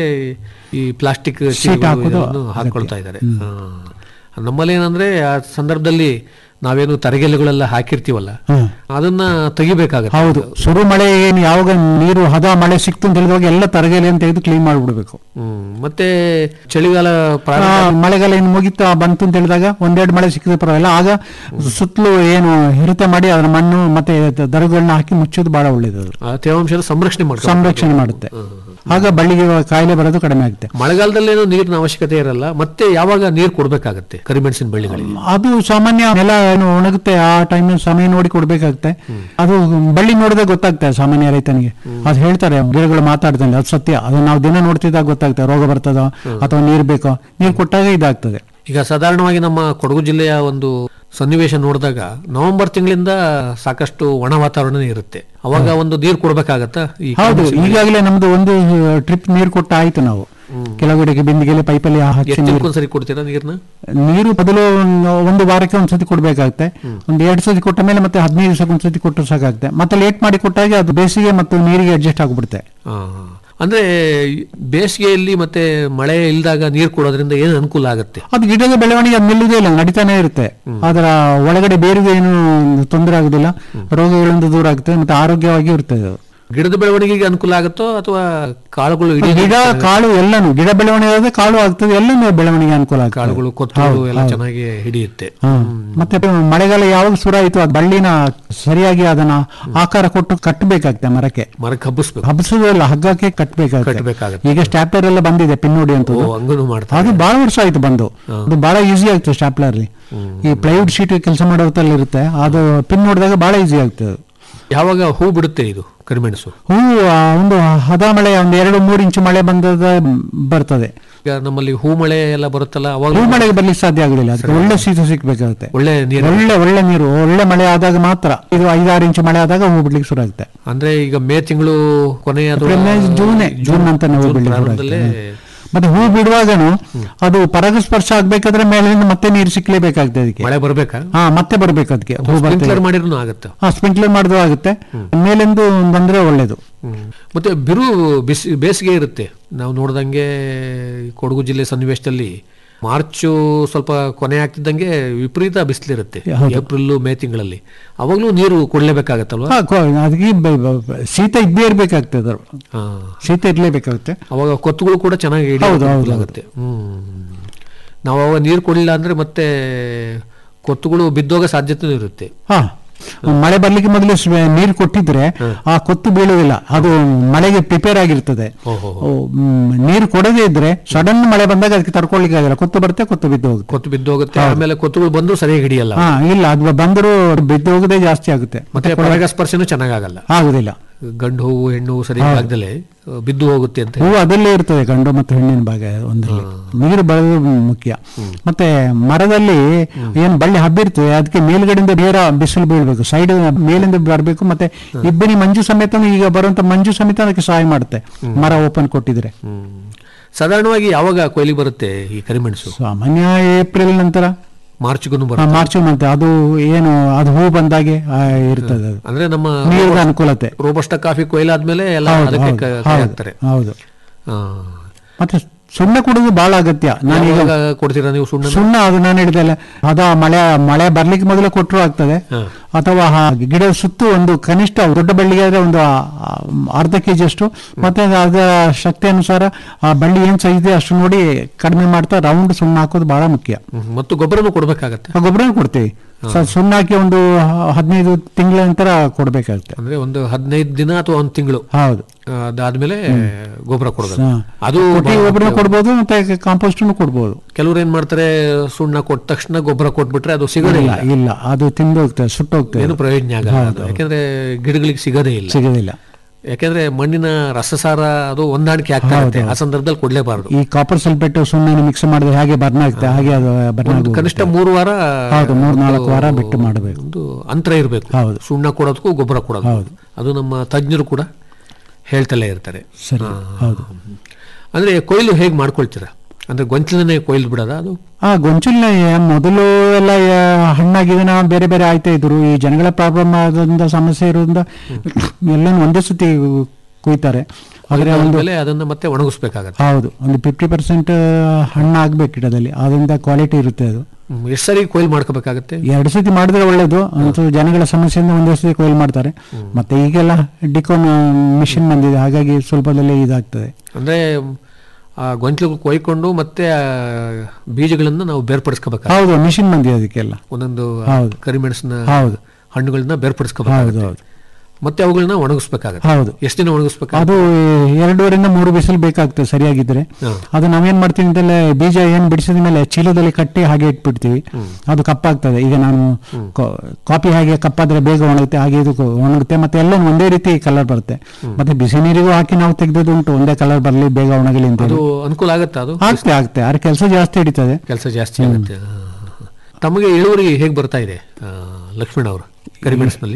S11: ಈ ಪ್ಲಾಸ್ಟಿಕ್
S12: ಶೀಟ್ ಹಾಕೋದು
S11: ಹಾಕೊಳ್ತಾ ಇದ್ದಾರೆ ನಮ್ಮಲ್ಲಿ ಏನಂದ್ರೆ ಆ ಸಂದರ್ಭದಲ್ಲಿ ನಾವೇನು ತರಗೆಲೆಗಳೆಲ್ಲ ಹಾಕಿರ್ತೀವಲ್ಲ
S12: ಹ್ಮ್.
S11: ಅದನ್ನ ತೆಗಿಬೇಕಾಗತ್ತೆ
S12: ಹೌದು ಶುರು ಮಳೆ ಏನು ಯಾವಾಗ ನೀರು ಹದ ಮಳೆ ಸಿಕ್ತು ಅಂತ ಹೇಳಿದಾಗ ಎಲ್ಲ ತರಗೆಲೆ ಅಂತ ತೆಗೆದು ಕ್ಲೀನ್ ಮಾಡ್ಬಿಡ್ಬೇಕು
S11: ಹ್ಮ್ ಮತ್ತೆ ಚಳಿಗಾಲ
S12: ಆ,
S11: ಪ್ರಾರಂಭ
S12: ಮಳೆಗಾಲ ಏನು ಮುಗಿತಾ ಬಂತು ಅಂತ ಹೇಳಿದಾಗ ಒಂದೆರಡು ಮಳೆ ಸಿಕ್ಕಿದ್ರೆ ಪರವಾಗಿಲ್ಲ ಆಗ ಸುತ್ತಲೂ ಏನು ಹಿರಿತೆ ಮಾಡಿ ಅದರ ಮಣ್ಣು ಮತ್ತೆ ದರಗಳನ್ನ ಹಾಕಿ ಮುಚ್ಚೋದು ಬಹಳ ಒಳ್ಳೇದು ಅದು.
S11: ಆ ತೇವಾಂಶದ ಸಂರಕ್ಷಣೆ ಮಾಡ್ಕೊಂಡು
S12: ಸಂರಕ್ಷಣೆ ಮಾಡುತ್ತೆ ಆಗ ಬಳ್ಳಿಗೆ ಕಾಯಿಲೆ ಬರೋದು ಕಡಿಮೆ ಆಗುತ್ತೆ
S11: ಮಳೆಗಾಲದಲ್ಲೇನೋ ನೀರಿನ ಅವಶ್ಯಕತೆ ಇರಲ್ಲ ಮತ್ತೆ ಯಾವಾಗ ನೀರು ಕೊಡ್ಬೇಕಾಗತ್ತೆ ಕರಿಮೆಣಸಿನ ಬಳ್ಳಿಗಳಿಗೆ
S12: ಅದು ಸಾಮಾನ್ಯ ನೆಲ ಏನು ಒಣಗುತ್ತೆ ಆ ಟೈಮ್ ಸಮಯ ನೋಡಿ ಕೊಡ್ಬೇಕಾಗುತ್ತೆ ಅದು ಬಳ್ಳಿ ನೋಡಿದಾಗ ಗೊತ್ತಾಗ್ತದೆ ಸಾಮಾನ್ಯ ರೈತನಿಗೆ ಅದು ಹೇಳ್ತಾರೆ ಗಿಡಗಳು ಮಾತಾಡ್ತಾನೆ ಅದು ಸತ್ಯ ಅದು ನಾವು ದಿನ ನೋಡ್ತಿದ್ದಾಗ ಗೊತ್ತಾಗ್ತದೆ ರೋಗ ಬರ್ತದೋ ಅಥವಾ ನೀರು ಬೇಕೋ ನೀರು ಕೊಟ್ಟಾಗ ಇದಾಗ್ತದೆ
S11: ಈಗ ಸಾಧಾರಣವಾಗಿ ನಮ್ಮ ಕೊಡಗು ಜಿಲ್ಲೆಯ ಒಂದು ಸನ್ನಿವೇಶ ನೋಡಿದಾಗ ನವೆಂಬರ್ ತಿಂಗಳಿಂದ ಸಾಕಷ್ಟು ಒಣ ವಾತಾವರಣ ಇರುತ್ತೆ ಅವಾಗ ಒಂದು ನೀರು ಕೊಡ್ಬೇಕಾಗತ್ತಾ ಈ
S12: ಹೌದು
S11: ಕರಿಮೆಣಸಿನ
S12: ಈಗಾಗಲೇ ನಮ್ದು ಒಂದು ಟ್ರಿಪ್ ನೀರು ಕೊಟ್ಟ ಆಯ್ತು ನಾವು ಕೆಲವೆಡೆಗೆ ಬಿಂದಿಗೆಲೆ ಪೈಪಲ್ಲಿ ಹಾಕಿ
S11: ಎಷ್ಟು
S12: ನೀರು
S11: ದಿನಕ್ಕೊಂದ್ಸರಿ ಕೊಡ್ತೀರಾ ನೀರ್ನ
S12: ನೀರು ಬದಲು ಒಂದು- ಒಂದು ವಾರಕ್ಕೆ ಒಂದ್ಸತಿ ಕೊಡ್ಬೇಕಾಗುತ್ತೆ ಒಂದು ಎರಡು ಸತಿ ಕೊಟ್ಟ ಮೇಲೆ ಮತ್ತೆ ಹದಿನೈದು ದಿವಸಕ್ಕೆ ಒಂದ್ಸತಿ ಕೊಟ್ಟರು ಸಾಕಾಗುತ್ತೆ ಮತ್ತೆ ಲೇಟ್ ಮಾಡಿ ಕೊಟ್ಟಾಗ ಅದು ಬೇಸಿಗೆ ಮತ್ತು ನೀರಿಗೆ ಅಡ್ಜಸ್ಟ್ ಆಗ್ಬಿಡುತ್ತೆ
S11: ಆ, ಅಂದ್ರೆ ಬೇಸಿಗೆಯಲ್ಲಿ ಮತ್ತೆ ಮಳೆ ಇಲ್ದಾಗ ನೀರು ಕೊಡೋದ್ರಿಂದ ಏನು ಅನುಕೂಲ ಆಗುತ್ತೆ
S12: ಅದು ಗಿಡದ ಬೆಳವಣಿಗೆ ಅದು ನಿಲ್ಲುವುದೇ ಇಲ್ಲ ನಡೀತಾನೆ ಇರುತ್ತೆ ಅದರ ಒಳಗಡೆ ಬೇರಿಗೆ ಏನು ತೊಂದರೆ ಆಗುದಿಲ್ಲ ರೋಗಗಳಿಂದ ದೂರ ಆಗುತ್ತೆ ಮತ್ತೆ ಆರೋಗ್ಯವಾಗಿ ಇರ್ತದೆ ಅದು.
S11: ಗಿಡದ ಬೆಳವಣಿಗೆಗೆ ಅನುಕೂಲ ಆಗುತ್ತೋ ಅಥವಾ ಕಾಳುಗಳು ಇಡೀ
S12: ಗಿಡ ಕಾಳು ಎಲ್ಲಾನು ಗಿಡ ಬೆಳವಣಿಗೆ ಆದ್ರೆ ಕಾಳು ಆಗ್ತದೆ ಎಲ್ಲನೂ ಬೆಳವಣಿಗೆ ಅನುಕೂಲ ಆಗ್ತದೆ
S11: ಕಾಳುಗಳು ಕೊತ್ತುಗಳು
S12: ಹೌದು,
S11: ಎಲ್ಲ
S12: ಹೌದು.
S11: ಚೆನ್ನಾಗಿ ಹಿಡಿಯುತ್ತೆ
S12: ಹ್ಮ್. ಮತ್ತೆ ಮಳೆಗಾಲ ಯಾವಾಗ ಶುರು ಆಯ್ತು ಆ ಬಳ್ಳಿನ ಸರಿಯಾಗಿ ಅದನ್ನ ಆಕಾರ ಕೊಟ್ಟು ಕಟ್ಟಬೇಕಾಗ್ತದೆ ಮರಕ್ಕೆ
S11: ಮರಕ್ಕೆ ಹಬ್ಬಿಸ್ಬೇಕು
S12: ಹಬ್ಬಸೋದಲ್ಲ ಹಗ್ಗಕ್ಕೆ ಕಟ್ಟಬೇಕಾಗುತ್ತೆ
S11: ಕಟ್ಬೇಕಾಗತ್ತೆ.
S12: ಈಗ ಸ್ಟ್ಯಾಪ್ಲರ್ ಎಲ್ಲ ಬಂದಿದೆ ಪಿನ್ನೋಡಿ ಅಂತ
S11: ಓ ಹಂಗನು ಮಾಡ್ತಾರೆ
S12: ಅದು ಬಹಳ ವರ್ಷ ಆಯ್ತು ಬಂದು ಅದು ಬಹಳ ಈಸಿ ಆಗ್ತದೆ ಸ್ಟ್ಯಾಪ್ಲರ್ ಈ ಪ್ಲೈವುಡ್ ಶೀಟ್ ಕೆಲಸ ಮಾಡೋದ್ರಲ್ಲಿ ಇರುತ್ತೆ ಅದು ಪಿನ್ ನೋಡಿದಾಗ ಬಹಳ ಈಸಿ ಆಗ್ತದೆ
S11: ಯಾವಾಗ ಹೂ ಬಿಡುತ್ತೆ ಇದು ಕರಿಮೆಣಸು
S12: ಹೂವು ಆ, ಒಂದು ಹದ ಮಳೆ ಒಂದು ಎರಡು ಮೂರು ಇಂಚು ಮಳೆ ಬಂದದ ಬರ್ತದೆ
S11: ಈಗ ನಮ್ಮಲ್ಲಿ ಹೂ ಮಳೆ ಎಲ್ಲ ಬರುತ್ತಲ್ಲ ಅವಾಗ
S12: ಹೂ ಮಳೆಗೆ ಬರ್ಲಿಕ್ಕೆ ಸಾಧ್ಯ ಆಗುದಿಲ್ಲ ಅದಕ್ಕೆ ಒಳ್ಳೆ ಶೀತ ಸಿಗ್ಬೇಕಾಗುತ್ತೆ
S11: ಒಳ್ಳೆ ನೀರು
S12: ಒಳ್ಳೆ ಒಳ್ಳೆ ನೀರು ಒಳ್ಳೆ ಮಳೆ ಆದಾಗ ಮಾತ್ರ ಇದು ಐದಾರು ಇಂಚು ಮಳೆ ಆದಾಗ ಹೂ ಬಿಡ್ಲಿಕ್ಕೆ ಶುರು ಆಗುತ್ತೆ
S11: ಅಂದ್ರೆ ಈಗ ಮೇ ತಿಂಗಳು ಕೊನೆಯ ಅಥವಾ
S12: ಏಪ್ರಿಲ್, ಮೇ, ಜೂನೇ ಜೂನ್ ಅಂತ ಹೂ
S11: ಜೂನ್
S12: ಬಿಡ್ಲಿಕ್ಕೆ ಶುರು
S11: ಪ್ರಾರಂಭದಲ್ಲೇ
S12: ಆಗುತ್ತೆ. ಮತ್ತೆ ಹೂ ಬಿಡುವಾಗನು ಅದು ಪರಾಗಸ್ಪರ್ಶ ಆಗ್ಬೇಕಾದ್ರೆ ಮೇಲಿಂದ ಮತ್ತೆ ನೀರು ಸಿಕ್ಲೇಬೇಕಾಗ್ತದೆ ಅದಕ್ಕೆ
S11: ಮಳೆ ಬರ್ಬೇಕಾ
S12: ಹಾ ಮತ್ತೆ ಬರ್ಬೇಕು ಅದಕ್ಕೆ ಹೂ
S11: ಸ್ಪ್ರಿಂಕ್ಲರ್
S12: ಬರ್ತದೆ
S11: ಮಾಡಿದ್ರು ಆಗುತ್ತೆ
S12: ಹಾ ಸ್ಪ್ರಿಂಕ್ಲರ್ ಮಾಡಿದ್ರು ಆಗುತ್ತೆ ಮೇಲಿಂದು ಬಂದ್ರೆ ಒಳ್ಳೇದು
S11: ಮತ್ತೆ ಬಿರು ಬಿಸಿ ಬೇಸಿಗೆ ಇರುತ್ತೆ ನಾವು ನೋಡ್ದಂಗೆ ಈ ಕೊಡಗು ಜಿಲ್ಲೆ ಸನ್ನಿವೇಶದಲ್ಲಿ ಮಾರ್ಚು ಸ್ವಲ್ಪ ಕೊನೆ ಆಗ್ತಿದ್ದಂಗೆ ವಿಪರೀತ ಬಿಸಿಲಿರುತ್ತೆ
S12: ಹೌದು.
S11: ಏಪ್ರಿಲ್ ಮೇ ತಿಂಗಳಲ್ಲಿ ಅವಾಗಲೂ ನೀರು ಕೊಡ್ಲೇಬೇಕಾಗತ್ತಲ್ವಾ
S12: ಹಾ, ಕೊ- ಅದಕ್ಕೆ ಬ- ಬ- ಬ- ಶೀತ ಇದ್ದೇ ಇರ್ಬೇಕಾಗ್ತದೆ ಅದು.
S11: ಹಾ.
S12: ಶೀತ ಇರ್ಲೇಬೇಕಾಗುತ್ತೆ
S11: ಅವಾಗ ಕೊತ್ತುಗಳು ಕೂಡ ಚೆನ್ನಾಗಿ
S12: ಹೌದು, ಹೌದು,
S11: ಅನುಕೂಲ ಆಗುತ್ತೆ ಹ್ಮ್ ನಾವು ಅವಾಗ ನೀರು ಕೊಡಲಿಲ್ಲ ಅಂದ್ರೆ ಮತ್ತೆ ಕೊತ್ತುಗಳು ಬಿದ್ದೋಗ ಸಾಧ್ಯತೆ ಇರುತ್ತೆ
S12: ಹಾ ಮಳೆ ಬರ್ಲಿಕ್ಕೆ ಮೊದಲು ಸ್ವ- ನೀರು ಕೊಟ್ಟಿದ್ರೆ ಆ ಕೊತ್ತು ಬೀಳುವುದಿಲ್ಲ ಅದು ಮಳೆಗೆ ಪ್ರಿಪೇರ್ ಆಗಿರ್ತದೆ
S11: ಓಹೋ.
S12: ಓ, ಮ್, ನೀರು ಕೊಡದೇ ಇದ್ರೆ ಸಡನ್ ಮಳೆ ಬಂದಾಗ ಅದಕ್ಕೆ ತಡ್ಕೊಳ್ಳಿಕ್ಕೆ ಆಗಲ್ಲ ಕೊತ್ತು ಬರುತ್ತೆ ಕೊತ್ತು ಬಿದ್ದು ಹೋಗುತ್ತೆ
S11: ಕೊತ್ತು ಬಿದ್ದೋಗುತ್ತೆ ಆಮೇಲೆ ಕೊತ್ತುಗಳು ಬಂದು ಸರಿಯಾಗಿ ಹಿಡಿಯಲ್ಲ
S12: ಹಾ ಇಲ್ಲ ಅದು ಬಂದರೂ ಬಿದ್ದು ಹೋಗೋದೇ ಜಾಸ್ತಿ ಆಗುತ್ತೆ
S11: ಮತ್ತೆ ಪರಾಗಸ್ಪರ್ಶನೂ ಚೆನ್ನಾಗಾಗಲ್ಲ
S12: ಆಗುದಿಲ್ಲ
S11: ಗಂಡು ಹೂವು ಹೆಣ್ಣು ಹೂವು ಸರಿಯಾಗಿ ಆಗದಲ್ಲೇ ಬಿದ್ದು ಹೋಗುತ್ತೆ ಅಂತ
S12: ಹೂವು ಅದಲ್ಲೇ ಇರ್ತದೆ ಗಂಡು ಮತ್ತು ಹೆಣ್ಣಿನ ಭಾಗ ಒಂದರಲ್ಲಿ ನೀರು ಬರೋದು ಮುಖ್ಯ ಮತ್ತೆ ಮರದಲ್ಲಿ ಏನು ಬಳ್ಳಿ ಹಬ್ಬಿರ್ತದೆ ಅದಕ್ಕೆ ಮೇಲ್ಗಡೆಯಿಂದ ನೇರ ಬಿಸಿಲು ಬೀಳ್ಬೇಕು ಸೈಡ್ ಮೇಲಿಂದ ಬರಬೇಕು ಮತ್ತೆ ಇಬ್ಬನಿ ಮಂಜು ಸಮೇತ ಈಗ ಬರುವಂತ ಮಂಜು ಸಮೇತ ಅದಕ್ಕೆ ಸಹಾಯ ಮಾಡುತ್ತೆ ಮರ ಓಪನ್ ಕೊಟ್ಟಿದ್ರೆ
S11: ಸಾಧಾರಣವಾಗಿ ಯಾವಾಗ ಕೊಯ್ಲಿಗೆ ಬರುತ್ತೆ ಈ ಕರಿಮೆಣಸು
S12: ಸಾಮಾನ್ಯ ಏಪ್ರಿಲ್ ನಂತರ
S11: ಮಾರ್ಚ್ಗೂ
S12: ಆ,
S11: ಬರುತ್ತೆ
S12: ಮಾರ್ಚ್ ಮಂತ್ ಅದು ಏನು ಅದು ಹೂ ಬಂದಾಗೆ ಆ, ಇರ್ತದೆ ಅದು
S11: ಅಂದ್ರೆ ನಮ್ಮ
S12: ನೀರಿನ ಅನುಕೂಲತೆ
S11: ರೋಬಸ್ಟ ಕಾಫಿ ಕೊಯ್ಲಾದ್ಮೇಲೆ ಎಲ್ಲ
S12: ಹೌದು,
S11: ಅದಕ್ಕೆ
S12: ಹೌದು,
S11: ಕ- ಕೈ
S12: ಹೌದು,
S11: ಹಾಕ್ತಾರೆ
S12: ಹೌದು
S11: ಆ.
S12: ಮತ್ತೆ ಸುಣ್ಣ ಕೊಡೋದು ಬಹಳ ಅಗತ್ಯ ನಾನೀಗ
S11: ಯಾವಾಗ ಕೊಡ್ತೀರಾ ನೀವು ಸುಣ್ಣ
S12: ಸುಣ್ಣ ಅದು ನಾನು ಹಿಡಿದಲ್ಲ ಅದ ಮಳೆ ಮಳೆ ಬರ್ಲಿಕ್ಕೆ ಮೊದಲು ಕೊಟ್ಟರು ಆಗ್ತದೆ ಅಥವಾ ಆ ಗಿಡದ ಸುತ್ತು ಒಂದು ಕನಿಷ್ಠ ದೊಡ್ಡ ಬಳ್ಳಿಗೆ ಆದ್ರೆ ಒಂದು ಆ, ಆ, ಅರ್ಧ ಕೆಜಿ ಅಷ್ಟು ಮತ್ತೆ ಅದರ ಶಕ್ತಿ ಅನುಸಾರ ಆ ಬಳ್ಳಿ ಏನ್ ಸೈಜ್ ಇದೆ ಅಷ್ಟು ನೋಡಿ ಕಡಿಮೆ ಮಾಡ್ತಾ ರೌಂಡ್ ಸುಣ್ಣ ಹಾಕೋದು ಬಹಳ ಮುಖ್ಯ
S11: ಮತ್ತು ಗೊಬ್ಬರನು ಕೊಡ್ಬೇಕಾಗತ್ತೆ
S12: ಆ ಗೊಬ್ಬರ ಕೊಡ್ತೀವಿ ಸ- ಸುಣ್ಣ ಹಾಕಿ ಒಂದು ಹದಿನೈದು ತಿಂಗಳ ನಂತರ ಕೊಡ್ಬೇಕಾಗುತ್ತೆ
S11: ಅಂದ್ರೆ ಒಂದು ಹದಿನೈದು ದಿನ ಅಥವಾ ಒಂದು ತಿಂಗಳು
S12: ಹೌದು
S11: ಅದಾದ್ಮೇಲೆ ಗೊಬ್ಬರ ಕೊಡಬೇಕು
S12: ಹಾ.
S11: ಅದು
S12: ಕೊಟ್ಟಿಗೆ
S11: ಬಹಳ
S12: ಗೊಬ್ಬರ
S11: ಉಪಯೋಗ.
S12: ಕೊಡ್ಬೋದು ಮತ್ತೆ ಕಾಂಪೋಸ್ಟ್ ಕೊಡ್ಬೋದು
S11: ಕೆಲವ್ರು ಏನ್ ಮಾಡ್ತಾರೆ ಸುಣ್ಣ ಕೊಟ್ಟ ತಕ್ಷಣ ಗೊಬ್ಬರ ಕೊಟ್ಬಿಟ್ರೆ ಅದು ಸಿಗೋದೇ
S12: ಇಲ್ಲ
S11: ಇಲ್ಲ
S12: ಇಲ್ಲ ಅದು ತಿಂದು ಹೋಗ್ತದೆ ಸುಟ್ಟು ಹೋಗ್ತದೆ
S11: ಏನು ಪ್ರಯೋಜನ ಆಗಲ್ಲ
S12: ಹೌದು,
S11: ಅದು. ಯಾಕಂದ್ರೆ ಗಿಡಗಳಿಗೆ ಸಿಗೋದೇ ಇಲ್ಲ
S12: ಸಿಗೋದಿಲ್ಲ
S11: ಯಾಕೆಂದ್ರೆ ಮಣ್ಣಿನ ರಸಸಾರ ಅದು ಹೊಂದಾಣಿಕೆ ಆಗ್ತಾ ಇರುತ್ತೆ ಆ ಸಂದರ್ಭದಲ್ಲಿ ಕೊಡ್ಲೇಬಾರದು
S12: ಈ ಕಾಪರ್ ಸಲ್ಫೇಟ್ ಸುಮ್ಮನೆ ಮಿಕ್ಸ್ ಮಾಡಿದ್ರೆ ಹಾಗೆ ಬರ್ನ್ ಆಗುತ್ತೆ ಹಾಗೆ ಅದು ಬರ್ನ್
S11: ಒಂದು ಕನಿಷ್ಠ ಮೂರು ವಾರ
S12: ಹೌದು ಮೂರ್ ನಾಲ್ಕು ವಾರ ಬಿಟ್ಟು ಮಾಡಬೇಕು
S11: ಒಂದು ಅಂತರ ಇರಬೇಕು
S12: ಹೌದು.
S11: ಸುಣ್ಣ ಕೊಡೋದಕ್ಕೂ ಗೊಬ್ಬರ ಕೊಡೋದು ಅದು ನಮ್ಮ ತಜ್ಞರು ಕೂಡ ಹೇಳ್ತಲೇ ಇರ್ತಾರೆ
S12: ಸರಿ ಹೌದು
S11: ಅಂದ್ರೆ ಕೊಯ್ಲು ಹೇಗೆ ಮಾಡ್ಕೊಳ್ತೀರಾ ಅಂದ್ರೆ ಗೊಂಚಲನ್ನೇ ಕೊಯ್ಲು ಬಿಡೋದ ಅದು
S12: ಆ ಗೊಂಚಲ್ನ ಮೊದಲು ಎಲ್ಲ ಯಾ- ಹಣ್ಣಾಗಿದನ ಬೇರೆ ಬೇರೆ ಆಯ್ತಾ ಇದ್ರು ಈ ಜನಗಳ ಪ್ರಾಬ್ಲಮ್ ಆದ್ರಿಂದ ಸಮಸ್ಯೆ ಇರೋದ್ರಿಂದ ಎಲ್ಲನೂ ಒಂದೇ ಸತಿ ಕುಯ್ತಾರೆ ಆದ್ರೆ ಒಂದು
S11: ಆಮೇಲೆ ಅದನ್ನ ಮತ್ತೆ ಒಣಗಿಸ್ಬೇಕಾಗತ್ತೆ
S12: ಹೌದು ಒಂದು ಫಿಫ್ಟಿ ಪರ್ಸೆಂಟ್ ಹಣ್ಣು ಆಗ್ಬೇಕು ಗಿಡದಲ್ಲಿ ಅದರಿಂದ ಕ್ವಾಲಿಟಿ ಇರುತ್ತೆ ಅದು
S11: ಹ್ಮ್. ಎಷ್ಟ್ ಸರಿ ಕೊಯ್ಲು ಮಾಡ್ಕೋಬೇಕಾಗತ್ತೆ
S12: ಎರಡು ಸತಿ ಮಾಡಿದ್ರೆ ಒಳ್ಳೇದು ಅಂತೂ ಜನಗಳ ಸಮಸ್ಯೆಯಿಂದ ಒಂದೇ ಸತಿ ಕೊಯ್ಲು ಮಾಡ್ತಾರೆ ಮತ್ತೆ ಈಗೆಲ್ಲ ಡಿಕೋನ್ ಮಿಷಿನ್ ಬಂದಿದೆ ಹಾಗಾಗಿ ಸ್ವಲ್ಪದಲ್ಲೇ ಇದಾಗ್ತದೆ
S11: ಅಂದ್ರೆ ಆ ಗೊಂಚಲು ಕೊಯ್ಕೊಂಡು ಮತ್ತೆ ಆ ಬೀಜಗಳನ್ನ ನಾವು ಬೇರ್ಪಡಿಸ್ಕೋಬೇಕಾಗುತ್ತೆ
S12: ಹೌದು ಮಿಷಿನ್ ಬಂದಿದೆ ಅದಕ್ಕೆಲ್ಲ
S11: ಒಂದೊಂದು
S12: ಹೌದು.
S11: ಕರಿಮೆಣಸಿನ
S12: ಹೌದು.
S11: ಹಣ್ಣುಗಳನ್ನ
S12: ಹೌದು
S11: ಬೇರ್ಪಡಿಸ್ಕೋಬೇಕಾಗುತ್ತೆ
S12: ಹೌದು
S11: ಮತ್ತೆ ಅವುಗಳನ್ನ ಒಣಗಿಸ್ಬೇಕಾಗತ್ತೆ
S12: ಹೌದು.
S11: ಎಷ್ಟು ದಿನ ಒಣಗಿಸ್ಬೇಕಾಗುತ್ತೆ
S12: ಅದು ಎರಡೂವರೆಯಿಂದ ಮೂರು ಬಿಸಿಲು ಬೇಕಾಗ್ತದೆ ಸರಿಯಾಗಿದ್ರೆ
S11: ಹಾ.
S12: ಅದು ನಾವೇನ್ ಮಾಡ್ತೀವಿ ಅಂತಂದ್ರೆ ಬೀಜ ಏನ್ ಬಿಡಿಸಿದ ಮೇಲೆ ಚೀಲದಲ್ಲಿ ಕಟ್ಟಿ ಹಾಗೆ ಇಟ್ಬಿಡ್ತೀವಿ ಅದು ಕಪ್ಪಾಗ್ತದೆ ಈಗ ನಾನು ಕಾ- ಕಾಫಿ ಹಾಗೆ ಕಪ್ಪಾದ್ರೆ ಬೇಗ ಒಣಗುತ್ತೆ ಹಾಗೆ ಇದು ಕೊ- ಒಣಗುತ್ತೆ ಮತ್ತೆ ಎಲ್ಲ ಒಂದೇ ರೀತಿ ಕಲರ್ ಬರುತ್ತೆ ಮತ್ತೆ ಬಿಸಿ ನೀರಿಗೂ ಹಾಕಿ ನಾವು ತೆಗೆದದ್ದು ಉಂಟು ಒಂದೇ ಕಲರ್ ಬರಲಿ ಬೇಗ ಒಣಗಲಿ ಅಂತ
S11: ಅದು ಅನುಕೂಲ ಆಗುತ್ತಾ ಅದು
S12: ಆಗ್ತದೆ ಆಗ್ತದೆ ಆದ್ರೆ ಕೆಲಸ ಜಾಸ್ತಿ ಹಿಡಿತದೆ
S11: ಕೆಲಸ ಜಾಸ್ತಿ ಆಗುತ್ತೆ ಆ, ತಮಗೆ ಇಳುವರಿ ಹೇಗೆ ಬರ್ತಾ ಇದೆ ಆ, ಲಕ್ಷ್ಮಣ್ ಅವರು ಕರಿಮೆಣಸಿನಲ್ಲಿ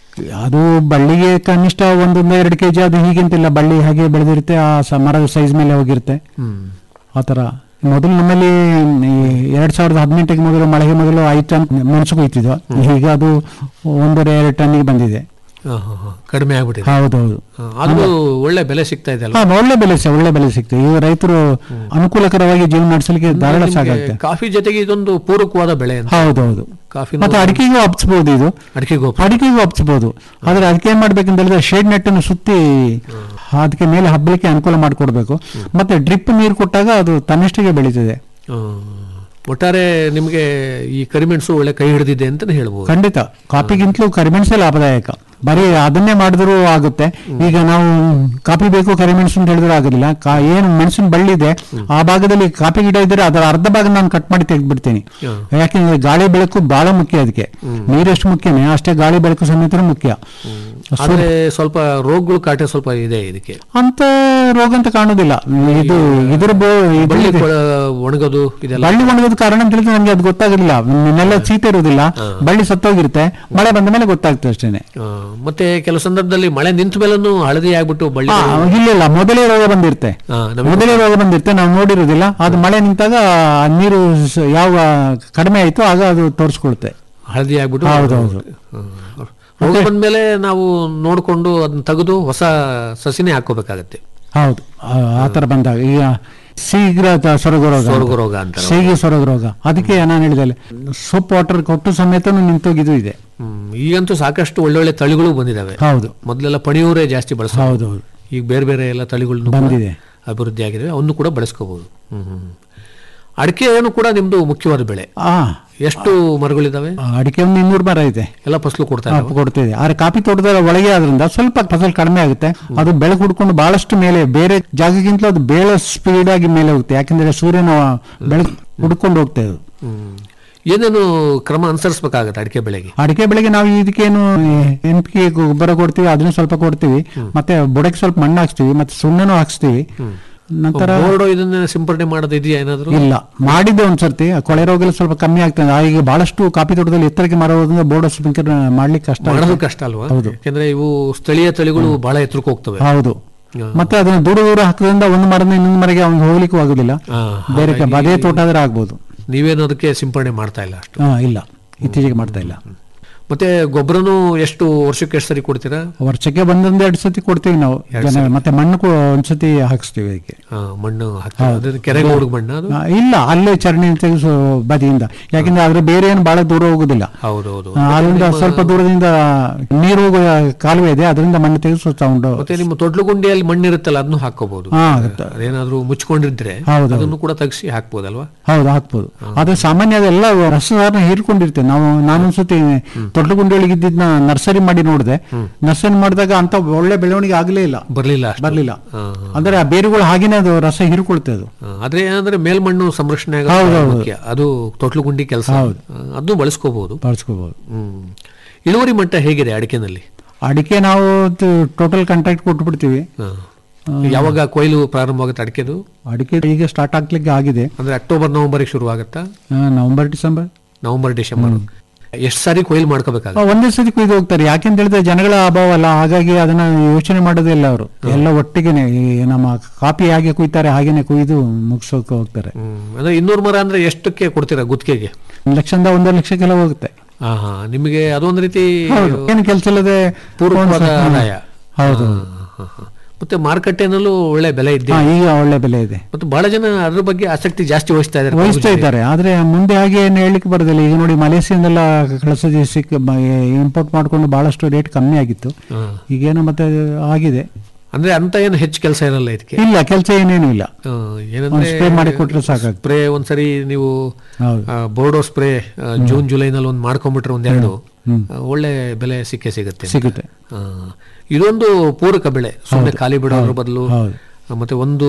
S12: ಅದು ಬಳ್ಳಿಗೆ ಕನಿಷ್ಠ ಒಂದೊಂದು ಎರಡು ಕೆಜಿ ಅದು ಹೀಗಂತಿಲ್ಲ ಬಳ್ಳಿ ಹಾಗೆ ಬೆಳೆದಿರುತ್ತೆ ಆ ಸ- ಮರದ ಸೈಜ್ ಮೇಲೆ ಹೋಗಿರುತ್ತೆ
S11: ಹ್ಮ್
S12: ಆ ಥರ ಮೊದಲು ನಮ್ಮಲ್ಲಿ ಈ ಎರಡ್ ಸಾವಿರದ ಹದಿನೆಂಟಕ್ಕೆ ಮೊದಲು ಮಳೆಗೆ ಮೊದಲು ಐದು ಟನ್ ಮೆಣಸು ಕೊಯ್ತಿದ್ವು ಈಗ ಅದು ಒಂದೂವರೆ ಎರಡು ಟನ್ನಿಗೆ ಬಂದಿದೆ
S11: ಆ, ಹಾ, ಹಾ. ಕಡಿಮೆ ಆಗ್ಬಿಟ್ಟಿದೆ
S12: ಹೌದೌದು
S11: ಆ, ಆದ್ರೂ ಒಳ್ಳೆ ಬೆಲೆ ಸಿಗ್ತಾ ಇದೆ
S12: ಹಾ
S11: ಅಲ್ವಾ
S12: ಒಳ್ಳೆ ಬೆಲೆ ಸ- ಒಳ್ಳೆ ಬೆಲೆ ಸಿಗ್ತದೆ ಈಗ ರೈತರು ಅನುಕೂಲಕರವಾಗಿ ಜೀವನ ನಡೆಸಲಿಕ್ಕೆ ಧಾರಾಳ
S11: ನಿಮ್ಗೆ
S12: ಸಾಕಾಗುತ್ತೆ
S11: ಕಾಫಿ ಜೊತೆಗೆ ಇದೊಂದು ಪೂರಕವಾದ ಬೆಳೆ ಅಂತ
S12: ಹೌದೌದು
S11: ಕಾಫಿ
S12: ಮತ್ತೆ ಅಡಿಕೆಗೂ ಹಬ್ಸ್ಬೋದು ಇದು
S11: ಅಡಿಕೆಗೂ
S12: ಅಡಿಕೆಗೂ ಹಬ್ಸ್ಬೋದು ಆದ್ರೆ ಅದಕ್ಕೆ ಏನ್ ಮಾಡ್ಬೇಕಂತ ಹೇಳಿದ್ರೆ ಶೇಡ್ ನೆಟ್ ಅನ್ನು ಸುತ್ತಿ ಅದಕ್ಕೆ ಮೇಲೆ ಹಬ್ಬಲಿಕ್ಕೆ ಅನುಕೂಲ ಮಾಡಿಕೊಡ್ಬೇಕು ಮತ್ತೆ ಡ್ರಿಪ್ ನೀರು ಕೊಟ್ಟಾಗ ಅದು ತನ್ನಷ್ಟಿಗೆ ಬೆಳೀತದೆ
S11: ಆ, ಒಟ್ಟಾರೆ ನಿಮಗೆ ಈ ಕರಿಮೆಣಸು ಒಳ್ಳೆ ಕೈ ಹಿಡಿದಿದೆ ಅಂತಾನೆ ಹೇಳ್ಬೋದು
S12: ಖಂಡಿತ ಕಾಫಿಗಿಂತಲೂ ಕರಿಮೆಣಸೇ ಲಾಭದಾಯಕ ಬರೀ ಅದನ್ನೇ ಮಾಡಿದ್ರು ಆಗುತ್ತೆ ಈಗ ನಾವು ಕಾಫಿ ಬೇಕು ಕರಿಮೆಣಸು ಅಂತ ಹೇಳಿದ್ರೆ ಆಗೋದಿಲ್ಲ ಕಾ ಏನು ಮೆಣಸಿನ ಬಳ್ಳಿ ಇದೆ ಆ ಭಾಗದಲ್ಲಿ ಕಾಫಿ ಗಿಡ ಇದ್ರೆ ಅದರ ಅರ್ಧ ಭಾಗ ನಾನು ಕಟ್ ಮಾಡಿ ತೆಗೆದ್ಬಿಡ್ತೀನಿ ಯಾಕೆಂದ್ರೆ ಗಾಳಿ ಬೆಳಕು ಬಹಳ ಮುಖ್ಯ ಅದಕ್ಕೆ ನೀರೆಷ್ಟು ಮುಖ್ಯನೇ ಅಷ್ಟೇ ಗಾಳಿ ಬೆಳಕು ಸಮೇತ ಮುಖ್ಯ
S11: ಆದ್ರೆ ಸ್ವಲ್ಪ ರೋಗಗಳು ಕಾಟ ಸ್ವಲ್ಪ ಇದೆ ಇದಕ್ಕೆ
S12: ಅಂತ ರೋಗ ಅಂತ ಕಾಣೋದಿಲ್ಲ ಇದು ಇದ್ರ ಬೋ- ಇದು
S11: ಬಳ್ಳಿ
S12: ಇದೆ.
S11: ಕೊಳ- ಒಣಗೋದು ಇದೆಲ್ಲ
S12: ಬಳ್ಳಿ ಒಣಗೋದ್ ಕಾರಣ ಅಂತ ಹೇಳಿದ್ರೆ ನಮ್ಗೆ ಅದು ಗೊತ್ತಾಗೋದಿಲ್ಲ ನೆಲ್ಲ ಶೀತ ಇರೋದಿಲ್ಲ ಬಳ್ಳಿ ಸತ್ತೋಗಿರುತ್ತೆ ಮಳೆ ಬಂದ ಮೇಲೆ ಗೊತ್ತಾಗ್ತದೆ ಅಷ್ಟೇನೆ
S11: ಆ, ಮತ್ತೆ ಕೆಲವು ಸಂದರ್ಭದಲ್ಲಿ ಮಳೆ ನಿಂತ ಮೇಲೂ ಹಳದಿ ಆಗ್ಬಿಟ್ಟು ಬಳ್ಳಿ
S12: ಆ, ಇಲ್ಲ ಇಲ್ಲ ಮೊದಲೇ ರೋಗ ಬಂದಿರುತ್ತೆ
S11: ಆ, ನಮಗೆ
S12: ಮೊದಲೇ ರೋಗ ಬಂದಿರುತ್ತೆ ನಾವು ನೋಡಿರೋದಿಲ್ಲ ಅದು ಮಳೆ ನಿಂತಾಗ ಆ ನೀರು ಸ- ಯಾವ ಕಡಿಮೆ ಆಯ್ತು ಆಗ ಅದು ತೋರಿಸ್ಕೊಳುತ್ತೆ
S11: ಹಳದಿ ಆಗ್ಬಿಟ್ಟು
S12: ಹೌದೌದು.
S11: ಆ, ರೋಗ ಬಂದ್ಮೇಲೆ ನಾವು ನೋಡ್ಕೊಂಡು ಅದನ್ನ ತೆಗೆದು ಹೊಸ ಸಸಿನೇ ಹಾಕೋಬೇಕಾಗತ್ತೆ
S12: ಹೌದು ಆ- ಆ ತರ ಬಂದಾಗ ಈಗ ಶೀಘ್ರ ತ- ಸೊರಗು ರೋಗ ಅಂತ.
S11: ಸೊರಗು ರೋಗ ಅಂತಾರೆ.
S12: ಶೀಘ್ರ ಸೊರಗು ರೋಗ ಅದಕ್ಕೆ ನಾನು ಹೇಳಿದೆ ಸೋಪ್ ವಾಟರ್ ಕೊಟ್ಟು ಸಮೇತ ನಿಂತೋಗಿದ್ದು ಇದೆ
S11: ಹ್ಮ್. ಈಗಂತೂ ಸಾಕಷ್ಟು ಒಳ್ಳೊಳ್ಳೆ ತಳಿಗಳು ಬಂದಿದಾವೆ
S12: ಹೌದು
S11: ಮೊದಲೆಲ್ಲ ಪಣಿಯೂರೇ ಜಾಸ್ತಿ ಬಳಸ
S12: ಹೌದು ಹೌದು
S11: ಈಗ ಬೇರೆ ಬೇರೆ ಎಲ್ಲ ತಳಿಗಳನ್ನು
S12: ಬಂದಿದೆ.
S11: ಅಭಿವೃದ್ಧಿ ಆಗಿದೆ ಅವನ್ನು ಕೂಡ ಬಳಸ್ಕೋಬಹುದು ಹ್ಮ್ ಹ್ಮ್. ಅಡಿಕೆ ಏನು ಕೂಡ ನಿಮ್ದು ಮುಖ್ಯವಾದ ಬೆಳೆ
S12: ಆ
S11: ಎಷ್ಟು ಮರಗಳಿದಾವೆ
S12: ಅಡಿಕೆ ಒಂದು ಇನ್ನೂರು ಮರ ಇದೆ
S11: ಎಲ್ಲ ಫಸಲು ಕೊಡ್ತಾ
S12: ಹಾ,
S11: ಇದಾವೆ
S12: ಕೊಡ್ತಿದೆ ಆದ್ರೆ ಕಾಫಿ ತೋಟದ ಒಳಗೆ ಆದ್ರಿಂದ ಸ್ವಲ್ಪ ಫಸಲ್ ಕಡಿಮೆ ಆಗುತ್ತೆ ಅದು ಬೆಳಕು ಹುಡ್ಕೊಂಡು ಬಹಳಷ್ಟು ಮೇಲೆ ಬೇರೆ ಜಾಗಕ್ಕಿಂತಲೂ ಅದು ಬೇಳ ಸ್ಪೀಡ್ ಆಗಿ ಮೇಲೆ ಹೋಗುತ್ತೆ ಯಾಕಂದ್ರೆ ಸೂರ್ಯನ ಬೆಳಕು ಹುಡ್ಕೊಂಡು ಹೋಗ್ತಾ ಇದು
S11: ಹ್ಮ್. ಏನೇನು ಕ್ರಮ ಅನುಸರಿಸಬೇಕಾಗತ್ತೆ ಅಡಿಕೆ ಬೆಳೆಗೆ
S12: ಅಡಿಕೆ ಬೆಳೆಗೆ ನಾವು ಇದಕ್ಕೇನು ಎನ್ ಪಿ ಗೊಬ್ಬರ ಕೊಡ್ತೀವಿ ಅದನ್ನ ಸ್ವಲ್ಪ ಕೊಡ್ತೀವಿ ಮತ್ತೆ ಬುಡಕ್ಕೆ ಸ್ವಲ್ಪ ಮಣ್ಣು ಹಾಕ್ಸ್ತೀವಿ ಮತ್ತೆ ಸುಣ್ಣನೂ ಹಾಕ್ಸ್ತೀವಿ ನಂತರ
S11: ಬೋರ್ಡು ಇದನ್ನ ಸಿಂಪಡಣೆ ಮಾಡೋದು ಇದೆಯಾ ಏನಾದ್ರು
S12: ಇಲ್ಲ ಮಾಡಿದ್ದೆ ಒಂದ್ಸರ್ತಿ ಆ ಕೊಳೆ ರೋಗ ಎಲ್ಲ ಸ್ವಲ್ಪ ಕಮ್ಮಿ ಆಗ್ತದೆ ಆ, ಈಗ ಬಹಳಷ್ಟು ಕಾಫಿ ತೋಟದಲ್ಲಿ ಎತ್ತರಕ್ಕೆ ಮರ ಹೋದ್ರಿಂದ ಬೋರ್ಡ್ ಸ್ಪಿಂಕರ್ ಮಾಡ್ಲಿಕ್ಕೆ ಕಷ್ಟ
S11: ಮಾಡೋದು
S12: ಆಗುತ್ತೆ.
S11: ಕಷ್ಟ ಅಲ್ವಾ
S12: ಹೌದು
S11: ಯಾಕಂದ್ರೆ ಇವು ಸ್ಥಳೀಯ ತಳಿಗಳು ಬಹಳ ಎತ್ತರಕ್ಕೆ ಹೋಗ್ತವೆ
S12: ಹೌದು ಮತ್ತೆ ಅದನ್ನ ದೂರ ದೂರ ಹಾಕೋದ್ರಿಂದ ಒಂದು ಮರದಿಂದ ಇನ್ನೊಂದು ಮರಗೆ ಅವ್ನಿಗೆ ಹೋಗ್ಲಿಕ್ಕೂ ಆಗುದಿಲ್ಲ
S11: ಆ,
S12: ಬೇರೆ ಕ-
S11: ಹಾಗಾಗಿ
S12: ಅದೇ ತೋಟ ಆದ್ರೆ ಆಗ್ಬೋದು
S11: ನೀವೇನು ಅದಕ್ಕೆ ಸಿಂಪಡಣೆ ಮಾಡ್ತಾ ಇಲ್ಲ ಅಷ್ಟು
S12: ಹಾ ಇಲ್ಲ ಇತ್ತೀಚೆಗೆ ಮಾಡ್ತಾ ಇಲ್ಲ
S11: ಮತ್ತೆ ಗೊಬ್ಬರನು ಎಷ್ಟು ವರ್ಷಕ್ಕೆ ಎಷ್ಟು ಸರಿ ಕೊಡ್ತೀರಾ
S12: ವರ್ಷಕ್ಕೆ ಒಂದೊಂದು ಎರಡು ಸತಿ ಕೊಡ್ತೀವಿ ನಾವು ಜನ ಮತ್ತೆ ಮಣ್ಣು ಕೊ- ಒಂದ್ಸತಿ ಹಾಕಿಸ್ತೀವಿ ಅದಕ್ಕೆ
S11: ಆ, ಮಣ್ಣು ಹಾಕ್ತೀರಾ? ಅದನ್ನ ಕೆರೆಗೆ ಹುಡುಗ ಮಣ್ಣು ಅದು
S12: ಆ, ಇಲ್ಲ ಅಲ್ಲೇ ಚರಣಿ ತೆಗೆಸೋ ಬದಿಯಿಂದ ಯಾಕಂದ್ರೆ ಅದ್ರ ಬೇರೆ ಏನು ಬಹಳ ದೂರ ಹೋಗುದಿಲ್ಲ
S11: ಹೌದೌದು
S12: ಆ, ಅದರಿಂದ ಸ್ವಲ್ಪ ದೂರದಿಂದ ನೀರು ಹೋಗುವ ಕಾಲುವೆ ಇದೆ ಅದರಿಂದ ಮಣ್ಣು ತೆಗೆಸೋ ಸೌಂಡು
S11: ಮತ್ತೆ ನಿಮ್ಮ ತೊಟ್ಲು ಗುಂಡಿಯಲ್ಲಿ ಮಣ್ಣು ಇರುತ್ತಲ್ಲ ಅದನ್ನು ಹಾಕೋಬಹುದು
S12: ಹಾ, ಆಗುತ್ತೆ.
S11: ಅದೇನಾದ್ರೂ ಮುಚ್ಕೊಂಡಿದ್ರೆ
S12: ಹೌದು,
S11: ಅದನ್ನು ಕೂಡ ತೆಗಿಸಿ ಹಾಕ್ಬೋದಲ್ವಾ
S12: ಹೌದು ಹಾಕ್ಬೋದು ಅದು ಸಾಮಾನ್ಯ ಅದೆಲ್ಲ ರಸಸಾರನ ಹೀರ್ಕೊಂಡಿರ್ತೇವೆ ನಾವು ನಾನೊಂದ್ಸತಿ ತೊಟ್ಲು ಗುಂಡಿಯೊಳಗೆ ಇದ್ದಿದ್ನ ನರ್ಸರಿ ಮಾಡಿ ನೋಡಿದೆ ನರ್ಸರಿ ಮಾಡಿದಾಗ ಅಂತ ಒಳ್ಳೆ ಬೆಳವಣಿಗೆ ಆಗಲೇ ಇಲ್ಲ
S11: ಬರ್ಲಿಲ್ಲ ಅಷ್ಟು.
S12: ಬರ್ಲಿಲ್ಲ
S11: ಹಾ,
S12: ಅಂದ್ರೆ ಆ ಬೇರುಗಳು ಹಾಗೇನೆ ಅದು ರಸ ಹೀರ್ಕೊಳ್ತೆ ಅದು
S11: ಆ, ಆದ್ರೆ ಏನಂದ್ರೆ ಮೇಲ್ಮಣ್ಣು ಸಂರಕ್ಷಣೆ ಆಗೋದು
S12: ಹೌದು,
S11: ಬಹಳ
S12: ಹೌದು.
S11: ಮುಖ್ಯ ಅದು ತೊಟ್ಲು ಗುಂಡಿ ಕೆಲಸ ಅದನ್ನು ಬಳಸ್ಕೋಬಹುದು
S12: ಬಳಸ್ಕೋಬಹುದು
S11: ಹ್ಮ್ ಇಳುವರಿ ಮಟ್ಟ ಹೇಗಿದೆ ಅಡಿಕೆನಲ್ಲಿ
S12: ಅಡಿಕೆ ನಾವು ಟೋಟಲ್ ಕಾಂಟ್ರಾಕ್ಟ್ ಕೊಟ್ಬಿಡ್ತೀವಿ
S11: ಯಾವಾಗ ಕೊಯ್ಲು ಪ್ರಾರಂಭ ಆಗುತ್ತೆ ಅಡಿಕೆದು
S12: ಅಡಿಕೆ ಈಗ ಸ್ಟಾರ್ಟ್ ಆಗ್ಲಿಕ್ಕೆ ಆಗಿದೆ
S11: ಅಂದ್ರೆ ಅಕ್ಟೋಬರ್ ನವೆಂಬರ್ ಶುರು ಆಗುತ್ತಾ
S12: ಆ, ನವೆಂಬರ್ ಡಿಸೆಂಬರ್
S11: ನವೆಂಬರ್ ಡಿಸೆಂಬರ್ ಎಷ್ಟು ಸಾರಿ ಕೊಯ್ಲು ಮಾಡ್ಕೋಬೇಕಾಗ
S12: ಆ, ಒಂದೇ ಸತಿ ಕುಯ್ದು ಹೋಗ್ತಾರೆ ಯಾಕೆಂತ ಹೇಳಿದ್ರೆ ಜನಗಳ ಅಭಾವ ಅಲ್ಲ ಹಾಗಾಗಿ ಅದನ್ನ ಯೋಚನೆ ಮಾಡೋದಿಲ್ಲ ಅವರು ಎಲ್ಲ ಒಟ್ಟಿಗೆನೆ ಈ ನಮ್ಮ ಕಾಪಿ ಹೇಗೆ ಕುಯ್ತಾರೆ ಹಾಗೇನೆ ಕುಯ್ದು ಮುಗಿಸೋಕೆ ಹೋಗ್ತಾರೆ
S11: ಅಂದ್ರೆ ಇನ್ನೂರು ಮರ ಅಂದ್ರೆ ಎಷ್ಟಕ್ಕೆ ಕೊಡ್ತೀರಾ ಗುತ್ತಿಗೆಗೆ
S12: ಒಂದು ಲಕ್ಷದಿಂದ ಒಂದೂವರೆ ಲಕ್ಷಕ್ಕೆಲ್ಲ ಹೋಗುತ್ತೆ
S11: ಹಾ ಹಾ ನಿಮಗೆ ಅದೊಂದು ರೀತಿ
S12: ಹೌದು ಏನು ಕೆಲಸ ಇಲ್ಲದೆ
S11: ಪೂರ್ವಕವಾದ
S12: ಹಾ,
S11: ಆದಾಯ
S12: ಹೌದು
S11: ಹಾ, ಹಾ. ಮತ್ತೆ ಮಾರುಕಟ್ಟೆನಲ್ಲೂ ಒಳ್ಳೆ ಬೆಲೆ ಇದ್ದೆ
S12: ಹಾ, ಈಗ ಒಳ್ಳೆ ಬೆಲೆ ಇದೆ
S11: ಮತ್ತು ಬಹಳ ಜನ ಅದ್ರ ಬಗ್ಗೆ ಆಸಕ್ತಿ ಜಾಸ್ತಿ ವಹಿಸ್ತಾ ಇದ್ದಾರೆ
S12: ವಹಿಸ್ತಾ ಇದ್ದಾರೆ ಆದ್ರೆ ಮುಂದೆ ಹಾಗೆ ಏನು ಹೇಳಲಿಕ್ಕೆ ಬರೋದಿಲ್ಲ ಈಗ ನೋಡಿ ಮಲೇಸಿಯಾದೆಲ್ಲ ಕಳಸದಿ ಸಿಕ್ಕ ಇಂಪೋರ್ಟ್ ಮಾಡ್ಕೊಂಡು ಬಹಳಷ್ಟು ರೇಟ್ ಕಮ್ಮಿ ಆಗಿತ್ತು
S11: ಹಾ.
S12: ಈಗೇನೋ ಮತ್ತೆ ಆಗಿದೆ
S11: ಅಂದ್ರೆ ಅಂತ ಏನು ಹೆಚ್ಚು ಕೆಲಸ ಇರಲ್ಲ ಇದಕ್ಕೆ
S12: ಇಲ್ಲ ಕೆಲಸ ಏನೇನು ಇಲ್ಲ
S11: ಆ, ಏನಂದ್ರೆ
S12: ಸ್ಪ್ರೇ ಮಾಡಿ ಕೊಟ್ರೆ ಸಾಕಾಗ್ತದೆ
S11: ಸ್ಪ್ರೇ ಒಂದ್ಸರಿ ನೀವು
S12: ಹೌದು.
S11: ಆ, ಬೋರ್ಡೋ ಸ್ಪ್ರೇ ಆ, ಜೂನ್ ಜುಲೈನಲ್ಲಿ ಒಂದು ಮಾಡ್ಕೊಂಡ್ಬಿಟ್ರೆ ಒಂದೆರಡು ಆ, ಒಳ್ಳೆ ಬೆಲೆ ಸಿಕ್ಕೇ ಸಿಗುತ್ತೆ ಅಂತ.
S12: ಸಿಗುತ್ತೆ.
S11: ಆ, ಇದೊಂದು ಪೂರಕ ಬೆಳೆ ಸುಮ್ಮನೆ ಖಾಲಿ ಬಿಡೋದ್ರ ಬದಲು
S12: ಹೌದು.
S11: ಆ, ಮತ್ತೆ ಒಂದು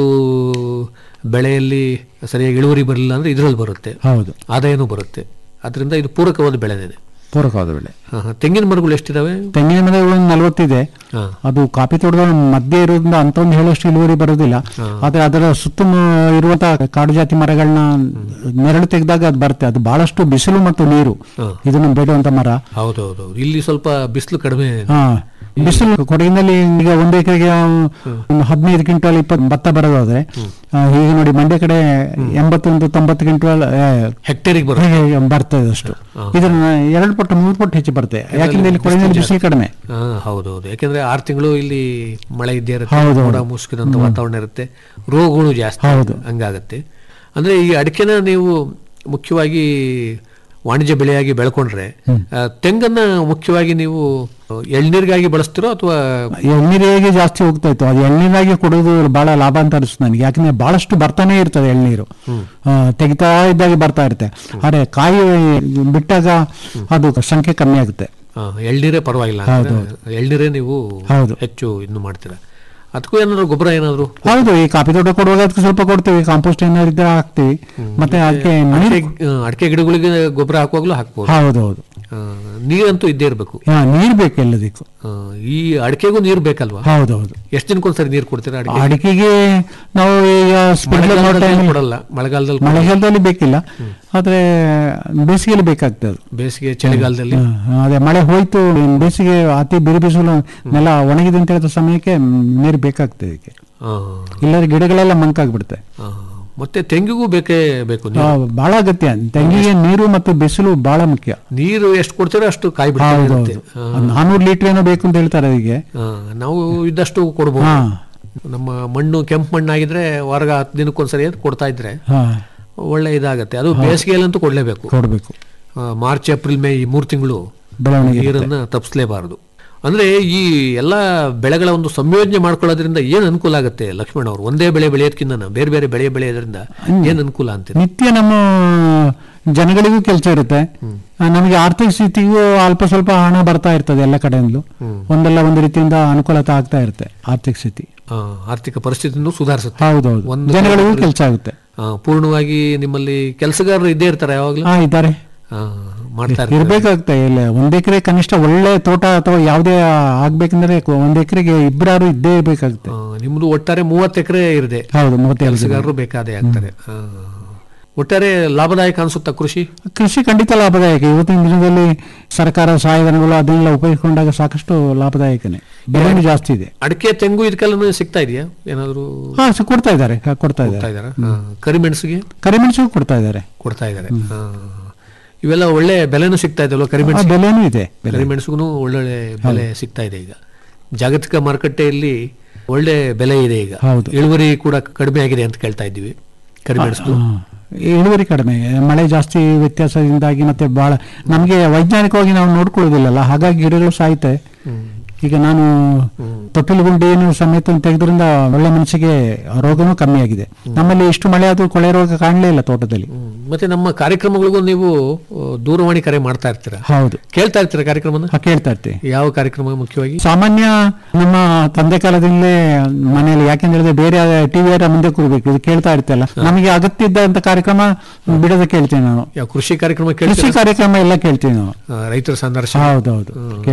S11: ಬೆಳೆಯಲ್ಲಿ ಸರಿಯಾಗಿ ಇಳುವರಿ ಬರಲಿಲ್ಲ ಅಂದ್ರೆ ಇದ್ರಲ್ಲಿ ಬರುತ್ತೆ
S12: ಹೌದು
S11: ಆದಾಯನೂ ಬರುತ್ತೆ ಅದರಿಂದ ಇದು ಪೂರಕವಾದ ಬೆಳೆನೇ
S12: ಪೂರಕವಾದ ಬೆಳೆ
S11: ಹಾ, ಹಾ. ತೆಂಗಿನ ಮರಗಳು ಎಷ್ಟಿದಾವೆ
S12: ತೆಂಗಿನ ಮರಗಳು ಒಂದು ನಲವತ್ತಿದೆ
S11: ಹಾ.
S12: ಅದು ಕಾಫಿ ತೋಟದ ಮಧ್ಯೆ ಇರೋದ್ರಿಂದ ಅಂತ ಒಂದು ಹೇಳೋಷ್ಟು ಇಳುವರಿ ಬರೋದಿಲ್ಲ ಆದ್ರೆ ಅದರ ಸುತ್ತ ಇರುವಂತಹ ಕಾಡು ಜಾತಿ ಮರಗಳನ್ನ ನೆರಳು ತೆಗೆದಾಗ ಅದು ಬರುತ್ತೆ ಅದು ಬಹಳಷ್ಟು ಬಿಸಿಲು ಮತ್ತು ನೀರು ಇದನ್ನು ಬೇಡುವಂತ ಮರ
S11: ಹೌದೌದು ಇಲ್ಲಿ ಸ್ವಲ್ಪ ಬಿಸಿಲು ಕಡಿಮೆ
S12: ಹಾ ಬಿಸಿಲು ಕೊಡಗಿನಲ್ಲಿ ಈಗ ಒಂದು ಎಕರೆಗೆ ಒಂದು ಹದಿನೈದು ಕ್ವಿಂಟಲ್ ಇಪ್ಪತ್ತು ಭತ್ತ ಬರೋದಾದ್ರೆ ಆ, ಈಗ ನೋಡಿ ಮಂಡ್ಯ ಕಡೆ ಎಂಬತ್ತೊಂದು ತೊಂಬತ್ತು ಕ್ವಿಂಟಲ್
S11: ಹೆಕ್ಟೇರಿಗೆ
S12: ಬರುತ್ತೆ ಬರ್ತದೆ ಅಷ್ಟು ಇದನ್ನ ಎರಡು ಪಟ್ಟು ಮೂರು ಪಟ್ಟು ಹೆಚ್ಚು ಬರುತ್ತೆ ಯಾಕಂದ್ರೆ ಇಲ್ಲಿ ಕೊಡಗಿನಲ್ಲಿ ಬಿಸಿಲು ಕಡಿಮೆ
S11: ಹಾ ಹೌದೌದು ಯಾಕೆಂದ್ರೆ ಆರು ತಿಂಗಳು ಇಲ್ಲಿ ಮಳೆ ಇದ್ದೇ ಇರುತ್ತೆ
S12: ಹೌದು, ಹೌದು.
S11: ಮೋಡ ಮುಸುಕಿದಂತ ವಾತಾವರಣ ಇರುತ್ತೆ ರೋಗಗಳು ಜಾಸ್ತಿ
S12: ಹೌದು.
S11: ಹಂಗಾಗತ್ತೆ ಅಂದ್ರೆ ಈ ಅಡಿಕೆನ ನೀವು ಮುಖ್ಯವಾಗಿ ವಾಣಿಜ್ಯ ಬೆಳೆಯಾಗಿ ಬೆಳ್ಕೊಂಡ್ರೆ ಆ, ತೆಂಗನ್ನ ಮುಖ್ಯವಾಗಿ ನೀವು ಎಳ್ನೀರಿಗಾಗಿ ಬಳಸ್ತಿರೋ ಅಥವಾ
S12: ಎಳ್ನೀರಿಗೆ ಜಾಸ್ತಿ ಹೋಗ್ತಾ ಇತ್ತು ಅದು ಎಳ್ನೀರಾಗಿ ಕೊಡೋದು ಬಹಳ ಲಾಭ ಅಂತ ಅನಿಸ್ತು ನನಗೆ ಯಾಕಂದ್ರೆ ಬಹಳಷ್ಟು ಬರ್ತಾನೆ ಇರ್ತದೆ ಎಳ್ನೀರು ಆ, ತೆಗಿತಾ ಇದ್ದಾಗ ಬರ್ತಾ ಇರುತ್ತೆ ಆದ್ರೆ ಕಾಯಿ ಬಿಟ್ಟಾಗ ಅದು ಸಂಖ್ಯೆ ಕಮ್ಮಿ ಆಗುತ್ತೆ
S11: ಆ, ಎಳ್ನೀರೇ ಪರವಾಗಿಲ್ಲ
S12: ಹೌದು,
S11: ಅಂದ್ರೆ ಎಳ್ನೀರೇ ನೀವು
S12: ಹೌದು.
S11: ಹೆಚ್ಚು ಇನ್ನು ಮಾಡ್ತೀರಾ ಅದಕ್ಕೂ ಏನಾದ್ರು ಗೊಬ್ಬರ ಏನಾದ್ರು
S12: ಹೌದು ಈ ಕಾಫಿ ತೋಟ ಕೊಡುವಾಗ ಅದಕ್ಕೆ ಸ್ವಲ್ಪ ಕೊಡ್ತೀವಿ ಕಾಂಪೋಸ್ಟ್ ಏನಾದ್ರು ಇದ್ರೆ ಹಾಕ್ತಿವಿ ಮತ್ತೆ ಅದಕ್ಕೆ ನೀರು
S11: ಅಡಿಕೆ ಆ, ಅಡಿಕೆ ಗಿಡಗಳಿಗೆ ಗೊಬ್ಬರ ಹಾಕುವಾಗ್ಲೂ ಹಾಕ್ಬೋದು
S12: ಹೌದು ಹೌದು
S11: ಆ, ನೀರಂತೂ ಇದ್ದೇ ಇರಬೇಕು
S12: ಹಾ ನೀರ್ ಬೇಕು ಎಲ್ಲದಕ್ಕೂ
S11: ಈ ಅಡಿಕೆಗೂ ನೀರು ಬೇಕಲ್ವಾ
S12: ಹೌದು ಹೌದು
S11: ಎಷ್ಟು ದಿನಕ್ಕೊಂದ್ಸರಿ ನೀರು ಕೊಡ್ತೀರಾ ಅಡಿಕೆ
S12: ಅಡಿಕೆಗೆ ನಾವು ಈಗ ಸ್ಪ್ರಿಂಕ್ಲರ್ ಮಾಡೋ
S11: ಮಳೆಗಾಲದಲ್ಲಿ
S12: time-
S11: ಕೊಡಲ್ಲ ಮಳೆಗಾಲದಲ್ಲಿ
S12: ಮಳೆಗಾಲದಲ್ಲಿ ಬೇಕಿಲ್ಲ ಆದ್ರೆ ಬೇಸಿಗೆಯಲ್ಲಿ ಬೇಕಾಗ್ತದೆ ಅದು.
S11: ಬೇಸಿಗೆ ಚಳಿಗಾಲದಲ್ಲಿ
S12: ಹಾ, ಅದೇ ಮಳೆ ಹೋಯ್ತು ಇನ್ ಬೇಸಿಗೆ ಅತಿ ಬಿರು ಬಿಸಿಲು ನೆಲ ಒಣಗಿದೆ ಅಂತ ಹೇಳಿದ ಸಮಯಕ್ಕೆ ಮ್, ನೀರು ಬೇಕಾಗ್ತದೆ ಇದಕ್ಕೆ
S11: ಆ,
S12: ಇಲ್ಲದ್ರೆ ಗಿಡಗಳೆಲ್ಲ ಮಂಕಾಗ್ಬಿಡುತ್ತೆ
S11: ಆ. ಮತ್ತೆ ತೆಂಗಿಗೂ ಬೇಕೇ ಬೇಕು
S12: ಆ,
S11: ನೀರು.
S12: ಬಹಳ ಅಗತ್ಯ ತೆಂಗಿಗೆ ನೀರು ಮತ್ತು ಬಿಸಿಲು ಬಹಳ ಮುಖ್ಯ
S11: ನೀರು ಎಷ್ಟು ಕೊಡ್ತೀರೋ ಅಷ್ಟು ಕಾಯಿ ಬಿಡ್ತಾ
S12: ಹೌದು
S11: ಇರುತ್ತೆ.
S12: ಹೌದು ನಾನೂರು ಲೀಟರ್ ಏನೋ ಬೇಕು ಅಂತ ಹೇಳ್ತಾರೆ ಅದಕ್ಕೆ
S11: ಆ, ನಾವು ಇದ್ದಷ್ಟು ಕೊಡ್ಬೋದು
S12: ಹಾ.
S11: ನಮ್ಮ ಮಣ್ಣು ಕೆಂಪು ಮಣ್ಣಾಗಿದ್ರೆ ಹೊರಗ ಹತ್ತು ದಿನಕ್ಕೊಂದ್ಸರಿ ಎದ್ದು ಕೊಡ್ತಾ ಇದ್ರೆ
S12: ಹಾ
S11: ಒಳ್ಳೆ ಇದಾಗತ್ತೆ ಅದು ಬೇಸಿಗೆಯಲ್ಲಂತೂ ಕೊಡ್ಲೇಬೇಕು
S12: ಕೊಡ್ಬೇಕು
S11: ಆ, ಮಾರ್ಚ್ ಏಪ್ರಿಲ್ ಮೇ ಈ ಮೂರು ತಿಂಗಳು
S12: ಬೆಳವಣಿಗೆ
S11: ನೀರನ್ನ ತಪ್ಪಿಸ್ಲೇಬಾರದು ಅಂದ್ರೆ ಈ ಎಲ್ಲ ಬೆಳೆಗಳ ಒಂದು ಸಂಯೋಜನೆ ಮಾಡ್ಕೊಳ್ಳೋದ್ರಿಂದ ಏನ್ ಅನುಕೂಲ ಆಗುತ್ತೆ ಲಕ್ಷ್ಮಣ್ ಅವರು ಒಂದೇ ಬೆಳೆ ಬೆಳೆಯೋದಕ್ಕಿಂತ ಬೇರೆ ಬೇರೆ ಬೆಳೆ ಬೆಳೆಯೋದ್ರಿಂದ ಏನ್ ಅನುಕೂಲ ಅಂತೀರಿ
S12: ನಿತ್ಯ ನಮ್ಮ ಜನಗಳಿಗೂ ಕೆಲಸ ಇರುತ್ತೆ ಆ, ನಮಗೆ ಆರ್ಥಿಕ ಸ್ಥಿತಿಗೂ ಅಲ್ಪ ಸ್ವಲ್ಪ ಹಣ ಬರ್ತಾ ಇರ್ತದೆ ಎಲ್ಲ ಕಡೆಯಿಂದಲೂ ಒಂದಲ್ಲ ಒಂದು ರೀತಿಯಿಂದ ಅನುಕೂಲತೆ ಆಗ್ತಾ ಇರುತ್ತೆ ಆರ್ಥಿಕ ಸ್ಥಿತಿ
S11: ಆ, ಆರ್ಥಿಕ ಪರಿಸ್ಥಿತಿಯನ್ನು ಸುಧಾರಿಸುತ್ತೆ
S12: ಹೌದೌದು
S11: ಒಂದು
S12: ಜನಗಳಿಗೂ
S11: ಕಡೆ
S12: ಕೆಲಸ ಆಗುತ್ತೆ
S11: ಆ, ಪೂರ್ಣವಾಗಿ ನಿಮ್ಮಲ್ಲಿ ಕೆಲಸಗಾರರು ಇದ್ದೇ ಇರ್ತಾರೆ ಯಾವಾಗ್ಲೂ
S12: ಹಾ ಇದ್ದಾರೆ
S11: ಆ, ಮಾಡ್ತಾ ಇರ್ತಾರೆ
S12: ಇರ್ಬೇಕಾಗ್ತದೆ ಇಲ್ಲ ಒಂದ್ ಎಕರೆ ಕನಿಷ್ಠ ಒಳ್ಳೆ ತೋಟ ಅಥವಾ ಯಾವುದೇ ಆಗ್ಬೇಕಂದ್ರೆ ಕೊ- ಒಂದ್ ಎಕರೆಗೆ ಇಬ್ಬರಾರು ಇದ್ದೇ ಇರ್ಬೇಕಾಗುತ್ತೆ
S11: ಆ, ನಿಮ್ದು ಒಟ್ಟಾರೆ ಮೂವತ್ತು ಎಕರೆ ಇರಿದೆ
S12: ಹೌದು ಮೂವತ್ತೈದು ಜನ.
S11: ಕೆಲಸಗಾರರು ಬೇಕಾದೇ ಆಗ್ತಾರೆ ಆ. ಒಟ್ಟಾರೆ ಲಾಭದಾಯಕ ಅನ್ಸುತ್ತಾ ಕೃಷಿ
S12: ಕೃಷಿ ಖಂಡಿತ ಲಾಭದಾಯಕ ಇವತ್ತಿನ ದಿನದಲ್ಲಿ ಸರ್ಕಾರ ಸಹಾಯಧನಗಳು ಅದನ್ನೆಲ್ಲ ಉಪಯೋಗಿಸಿಕೊಂಡಾಗ ಸಾಕಷ್ಟು ಲಾಭದಾಯಕನೇ ಬೆಲೆನೂ ಜಾಸ್ತಿ ಇದೆ
S11: ಅಡಿಕೆ ತೆಂಗು ಇದಕ್ಕೆಲ್ಲ ಸಿಗ್ತಾ ಇದೆಯಾ ಏನಾದ್ರು
S12: ಹಾ ಸ- ಕೊಡ್ತಾ ಇದ್ದಾರೆ ಕ- ಕೊಡ್ತಾ
S11: ಕೊಡ್ತಾ
S12: ಇದ್ದಾರೆ
S11: ಇದಾರಾ? ಆ, ಕರಿಮೆಣಸಿಗೆ
S12: ಕರಿಮೆಣಸು ಕೊಡ್ತಾ ಇದ್ದಾರೆ
S11: ಕೊಡ್ತಾ ಇದ್ದಾರೆ ಆ. ಇವೆಲ್ಲ ಒಳ್ಳೆ ಬೆಲೆನೂ ಸಿಗ್ತಾ ಇದೆ ಅಲ್ವಾ
S12: ಆ,
S11: ಕರಿಮೆಣಸು
S12: ಬೆಲೆನೂ ಇದೆ ಬೆಲೆ.
S11: ಕರಿಮೆಣಸಿಗೂ ಒಳ್ಳೊಳ್ಳೆ ಬೆಲೆ ಸಿಗ್ತಾ ಇದೆ ಈಗ ಜಾಗತಿಕ ಮಾರುಕಟ್ಟೆಯಲ್ಲಿ ಒಳ್ಳೆ ಬೆಲೆ ಇದೆ ಈಗ
S12: ಹೌದು.
S11: ಇಳುವರಿ ಕೂಡ ಕಡಿಮೆ ಆಗಿದೆ ಅಂತ ಕೇಳ್ತಾ ಇದ್ದೀವಿ ಕರಿಮೆಣಸು
S12: ಹಾ. ಇಳುವರಿ ಕಡಿಮೆ ಮಳೆ ಜಾಸ್ತಿ ವ್ಯತ್ಯಾಸದಿಂದಾಗಿ ಮತ್ತೆ ಬಹಳ ನಮಗೆ ವೈಜ್ಞಾನಿಕವಾಗಿ ನಾವು ನೋಡ್ಕೊಳ್ಳೋದಿಲ್ಲಲ್ಲ ಹಾಗಾಗಿ ಗಿಡಗಳು ಸಾಯ್ತೆ ಈಗ ನಾನು ತೊಟ್ಟಿಲು ಗುಂಡಿಯನ್ನು ಸಮೇತ ತೆಗೆದ್ರಿಂದ ಒಳ್ಳೆ ಮನಸ್ಸಿಗೆ ರೋಗನೂ ಕಮ್ಮಿ ಆಗಿದೆ ನಮ್ಮಲ್ಲಿ ಇಷ್ಟು ಮಳೆ ಆದ್ರೂ ಕೊಳೆ ರೋಗ ಕಾಣಲೇ ಇಲ್ಲ ತೋಟದಲ್ಲಿ
S11: ಮತ್ತೆ ನಮ್ಮ ಕಾರ್ಯಕ್ರಮಗಳಿಗೂ ನೀವು ಆ, ದೂರವಾಣಿ ಕರೆ ಮಾಡ್ತಾ ಇರ್ತೀರಾ
S12: ಹೌದು
S11: ಕೇಳ್ತಾ ಇರ್ತೀರಾ ಕಾರ್ಯಕ್ರಮನ
S12: ಹಾ, ಕೇಳ್ತಾ ಇರ್ತೀವಿ
S11: ಯಾವ ಕಾರ್ಯಕ್ರಮ ಮುಖ್ಯವಾಗಿ
S12: ಸಾಮಾನ್ಯ ನಮ್ಮ ತಂದೆ ಕಾಲದಿಂದಲೇ ಮನೆಯಲ್ಲಿ ಯಾಕೆಂದ್ರೆ ಹೇಳಿದ್ರೆ ಬೇರೆ ಟಿವಿ ಮುಂದೆ ಕೂರ್ಬೇಕು ಇದು ಕೇಳ್ತಾ ಇರ್ತಲ್ಲ ನಮಗೆ ಅಗತ್ಯ ಇದ್ದಂತ ಕಾರ್ಯಕ್ರಮ ಬಿಡದೆ ಕೇಳ್ತೀವಿ ನಾವು
S11: ಯಾವ ಕೃಷಿ ಕಾರ್ಯಕ್ರಮ
S12: ಕೃಷಿ
S11: ಕೇಳ್ತೀರಾ
S12: ಕಾರ್ಯಕ್ರಮ ಎಲ್ಲ ಕೇಳ್ತೀವಿ ನಾವು
S11: ಆ, ರೈತರ ಸಂದರ್ಶನ
S12: ಹೌದೌದು ಕೇಳ್ತೀವಿ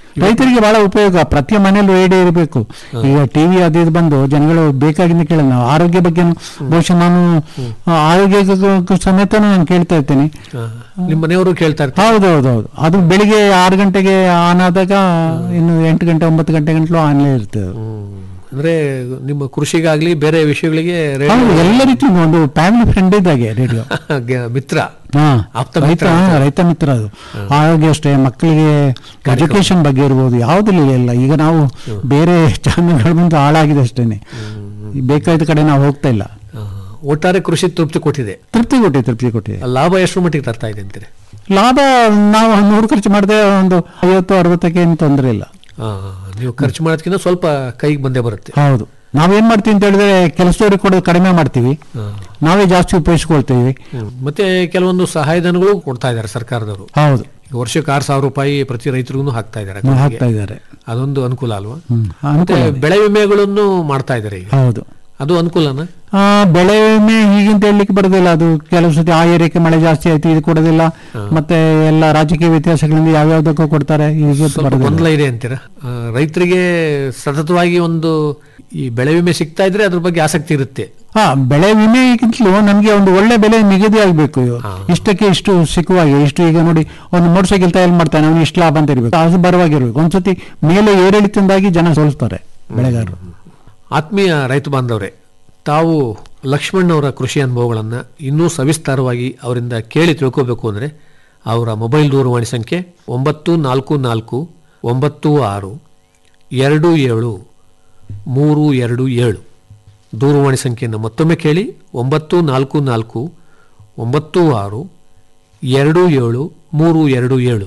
S12: ರೈತರಿಗೆ ಬಹಳ ಉಪಯೋಗ ಪ್ರತಿ ಮನೆಯಲ್ಲೂ ರೇಡಿಯೋ ಇರಬೇಕು ಈಗ ಟಿವಿ ಅದು ಇದು ಬಂದು ಜನಗಳು ಬೇಕಾಗಿಂದ ಕೇಳ ನಾವು ಆರೋಗ್ಯ ಬಗ್ಗೆ ಬಹುಶಃ ನಾನು ಆ, ಆರೋಗ್ಯ ಸಮೇತ ನಾನು ಕೇಳ್ತಾ ಇರ್ತೇನೆ
S11: ಆ, ನಿಮ್ಮ ಮನೆಯವರು ಕೇಳ್ತಾ ಇರ್ತಾರೆ
S12: ಹೌದೌದೌದು ಅದು ಬೆಳಿಗ್ಗೆ ಆರು ಗಂಟೆಗೆ ಆನ್ ಆದಾಗ ಇನ್ನು ಎಂಟು ಗಂಟೆ ಒಂಬತ್ತು ಗಂಟೆ ಗಂಟಲು ಆನ್ಲೇ ಇರ್ತದೆ ಅದು.
S11: ಅಂದ್ರೆ ನಿಮ್ಮ ಕೃಷಿಗಾಗ್ಲಿ ಬೇರೆ ವಿಷಯಗಳಿಗೆ ರೇಡಿಯೋ
S12: ಹೌದು ಎಲ್ಲ ರೀತಿ ಒಂದು ಫ್ಯಾಮಿಲಿ ಫ್ರೆಂಡ್ ಇದ್ದಾಗೆ ರೇಡಿಯೋ
S11: ಗ- ಮಿತ್ರ
S12: ಹಾ
S11: ಆಪ್ತ
S12: ರೈತ
S11: ಮಿತ್ರ
S12: ಹಾ, ರೈತ ಮಿತ್ರ ಅದು ಆರೋಗ್ಯ ಅಷ್ಟೇ ಮಕ್ಕಳಿಗೆ ಎಜುಕೇಶನ್ ಬಗ್ಗೆ ಇರ್ಬೋದು ಯಾವುದಿಲ್ಲ ಇಲ್ಲ ಈಗ ನಾವು ಬೇರೆ ಚಾನಲ್ಗಳ ಮುಂದೆ ಹಾಳಾಗಿದೆ ಅಷ್ಟೇನೆ ಈ ಬೇಕಾದ ಕಡೆ ನಾವು ಹೋಗ್ತಾ ಇಲ್ಲ
S11: ಆ, ಒಟ್ಟಾರೆ ಕೃಷಿ ತೃಪ್ತಿ ಕೊಟ್ಟಿದೆ
S12: ತೃಪ್ತಿ ಕೊಟ್ಟಿದೆ ತೃಪ್ತಿ ಕೊಟ್ಟಿದೆ
S11: ಲಾಭ ಎಷ್ಟು ಮಟ್ಟಿಗೆ ತರ್ತಾ ಇದೆ ಅಂತೀರಿ
S12: ಲಾಭ ನಾವು ನೂರು ಖರ್ಚು ಮಾಡಿದೆ ಒಂದು ಐವತ್ತು ಅರವತ್ತಕ್ಕೆ ಏನು ತೊಂದರೆ ಇಲ್ಲ
S11: ಆ, ನೀವು ಖರ್ಚು ಮಾಡೋದಕ್ಕಿಂತ ಸ್ವಲ್ಪ ಕೈಗೆ ಬಂದೇ ಬರುತ್ತೆ
S12: ಹೌದು ನಾವೇನ್ ಮಾಡ್ತೀವಿ ಅಂತ ಹೇಳಿದ್ರೆ ಕೆಲಸದವ್ರಿಗೆ ಕೊಡೋದು ಕಡಿಮೆ ಮಾಡ್ತೀವಿ ನಾವೇ ಜಾಸ್ತಿ ಉಪಯೋಗಿಸ್ಕೊಳ್ತೀವಿ
S11: ಹ್ಮ್. ಮತ್ತೆ ಕೆಲವೊಂದು ಸಹಾಯಧನಗಳು ಕೊಡ್ತಾ ಇದ್ದಾರೆ ಸರ್ಕಾರದವರು
S12: ಹೌದು
S11: ಈಗ ವರ್ಷಕ್ಕೆ ಆರು ಸಾವಿರ ರೂಪಾಯಿ ಪ್ರತಿ ರೈತರಿಗೂ ಹಾಕ್ತಾ ಇದ್ದಾರೆ
S12: ಹ್ಮ್, ಹಾಕ್ತಾ ಇದ್ದಾರೆ
S11: ಅದೊಂದು ಅನುಕೂಲ ಅಲ್ವಾ
S12: ಹ್ಮ್,
S11: ಮತ್ತೆ
S12: ಅನುಕೂಲ ಇದೆ.
S11: ಬೆಳೆ ವಿಮೆಗಳನ್ನು ಮಾಡ್ತಾ ಇದ್ದಾರೆ ಈಗ
S12: ಹೌದು
S11: ಅದು ಅನುಕೂಲನ
S12: ಆ, ಬೆಳೆ ವಿಮೆ ಹೀಗಂತ ಹೇಳಲಿಕ್ಕೆ ಬರೋದಿಲ್ಲ ಅದು ಕೆಲವು ಸತಿ ಆ ಏರಿಯಾಕ್ಕೆ ಮಳೆ ಜಾಸ್ತಿ ಆಯ್ತು ಇದು ಕೊಡೋದಿಲ್ಲ ಮತ್ತೆ ಎಲ್ಲ ರಾಜಕೀಯ ವ್ಯತ್ಯಾಸಗಳಿಂದ ಯಾವ್ಯಾವ್ದಕ್ಕೂ ಕೊಡ್ತಾರೆ ಈಗ
S11: ಸ್ವಲ್ಪ
S12: ಬರೋದಿಲ್ಲ
S11: ಗೊಂದಲ ಇದೆ ಅಂತೀರಾ ಆ, ರೈತರಿಗೆ ಸತತವಾಗಿ ಒಂದು ಈ ಬೆಳೆ ವಿಮೆ ಸಿಗ್ತಾ ಇದ್ರೆ ಅದ್ರ ಬಗ್ಗೆ ಆಸಕ್ತಿ ಇರುತ್ತೆ
S12: ಹಾ ಬೆಳೆ ವಿಮೆಗಿಂತಲೂ ನಮ್ಗೆ ಒಂದು ಒಳ್ಳೆ ಬೆಲೆ ನಿಗದಿ ಆಗ್ಬೇಕು ಇಷ್ಟಕ್ಕೆ ಇಷ್ಟು ಸಿಕ್ಕುವಾಗೆ ಇಷ್ಟು ಈಗ ನೋಡಿ ಒಂದು ಮೋಟರ್ ಸೈಕಲ್ ತಯಾರು ಮಾಡ್ತಾನೆ ಅವನು ಇಷ್ಟು ಲಾಭ ಅಂತ ಇರ್ಬೇಕು ಅದು ಬರವಾಗಿರ್ಬೇಕು ಒಂದ್ಸತಿ ಮೇಲೆ ಏರಿಳಿತದಿಂದಾಗಿ ಜನ ಸೋಲಿಸ್ತಾರೆ ಬೆಳೆಗಾರರು
S11: ಆತ್ಮೀಯ ರೈತ ಬಾಂಧವರೇ ತಾವು ಲಕ್ಷ್ಮಣ್ಣವರ ಕೃಷಿ ಅನುಭವಗಳನ್ನು ಇನ್ನೂ ಸವಿಸ್ತಾರವಾಗಿ ಅವರಿಂದ ಕೇಳಿ ತಿಳ್ಕೋಬೇಕು ಅಂದರೆ ಅವರ ಮೊಬೈಲ್ ದೂರವಾಣಿ ಸಂಖ್ಯೆ ಒಂಬತ್ತು ನಾಲ್ಕು ನಾಲ್ಕು ಒಂಬತ್ತು ಆರು ಎರಡು ಏಳು ಮೂರು ಎರಡು ಏಳು ದೂರವಾಣಿ ಸಂಖ್ಯೆಯನ್ನು ಮತ್ತೊಮ್ಮೆ ಕೇಳಿ ಒಂಬತ್ತು ನಾಲ್ಕು ನಾಲ್ಕು ಒಂಬತ್ತು ಆರು ಎರಡು ಏಳು ಮೂರು ಎರಡು ಏಳು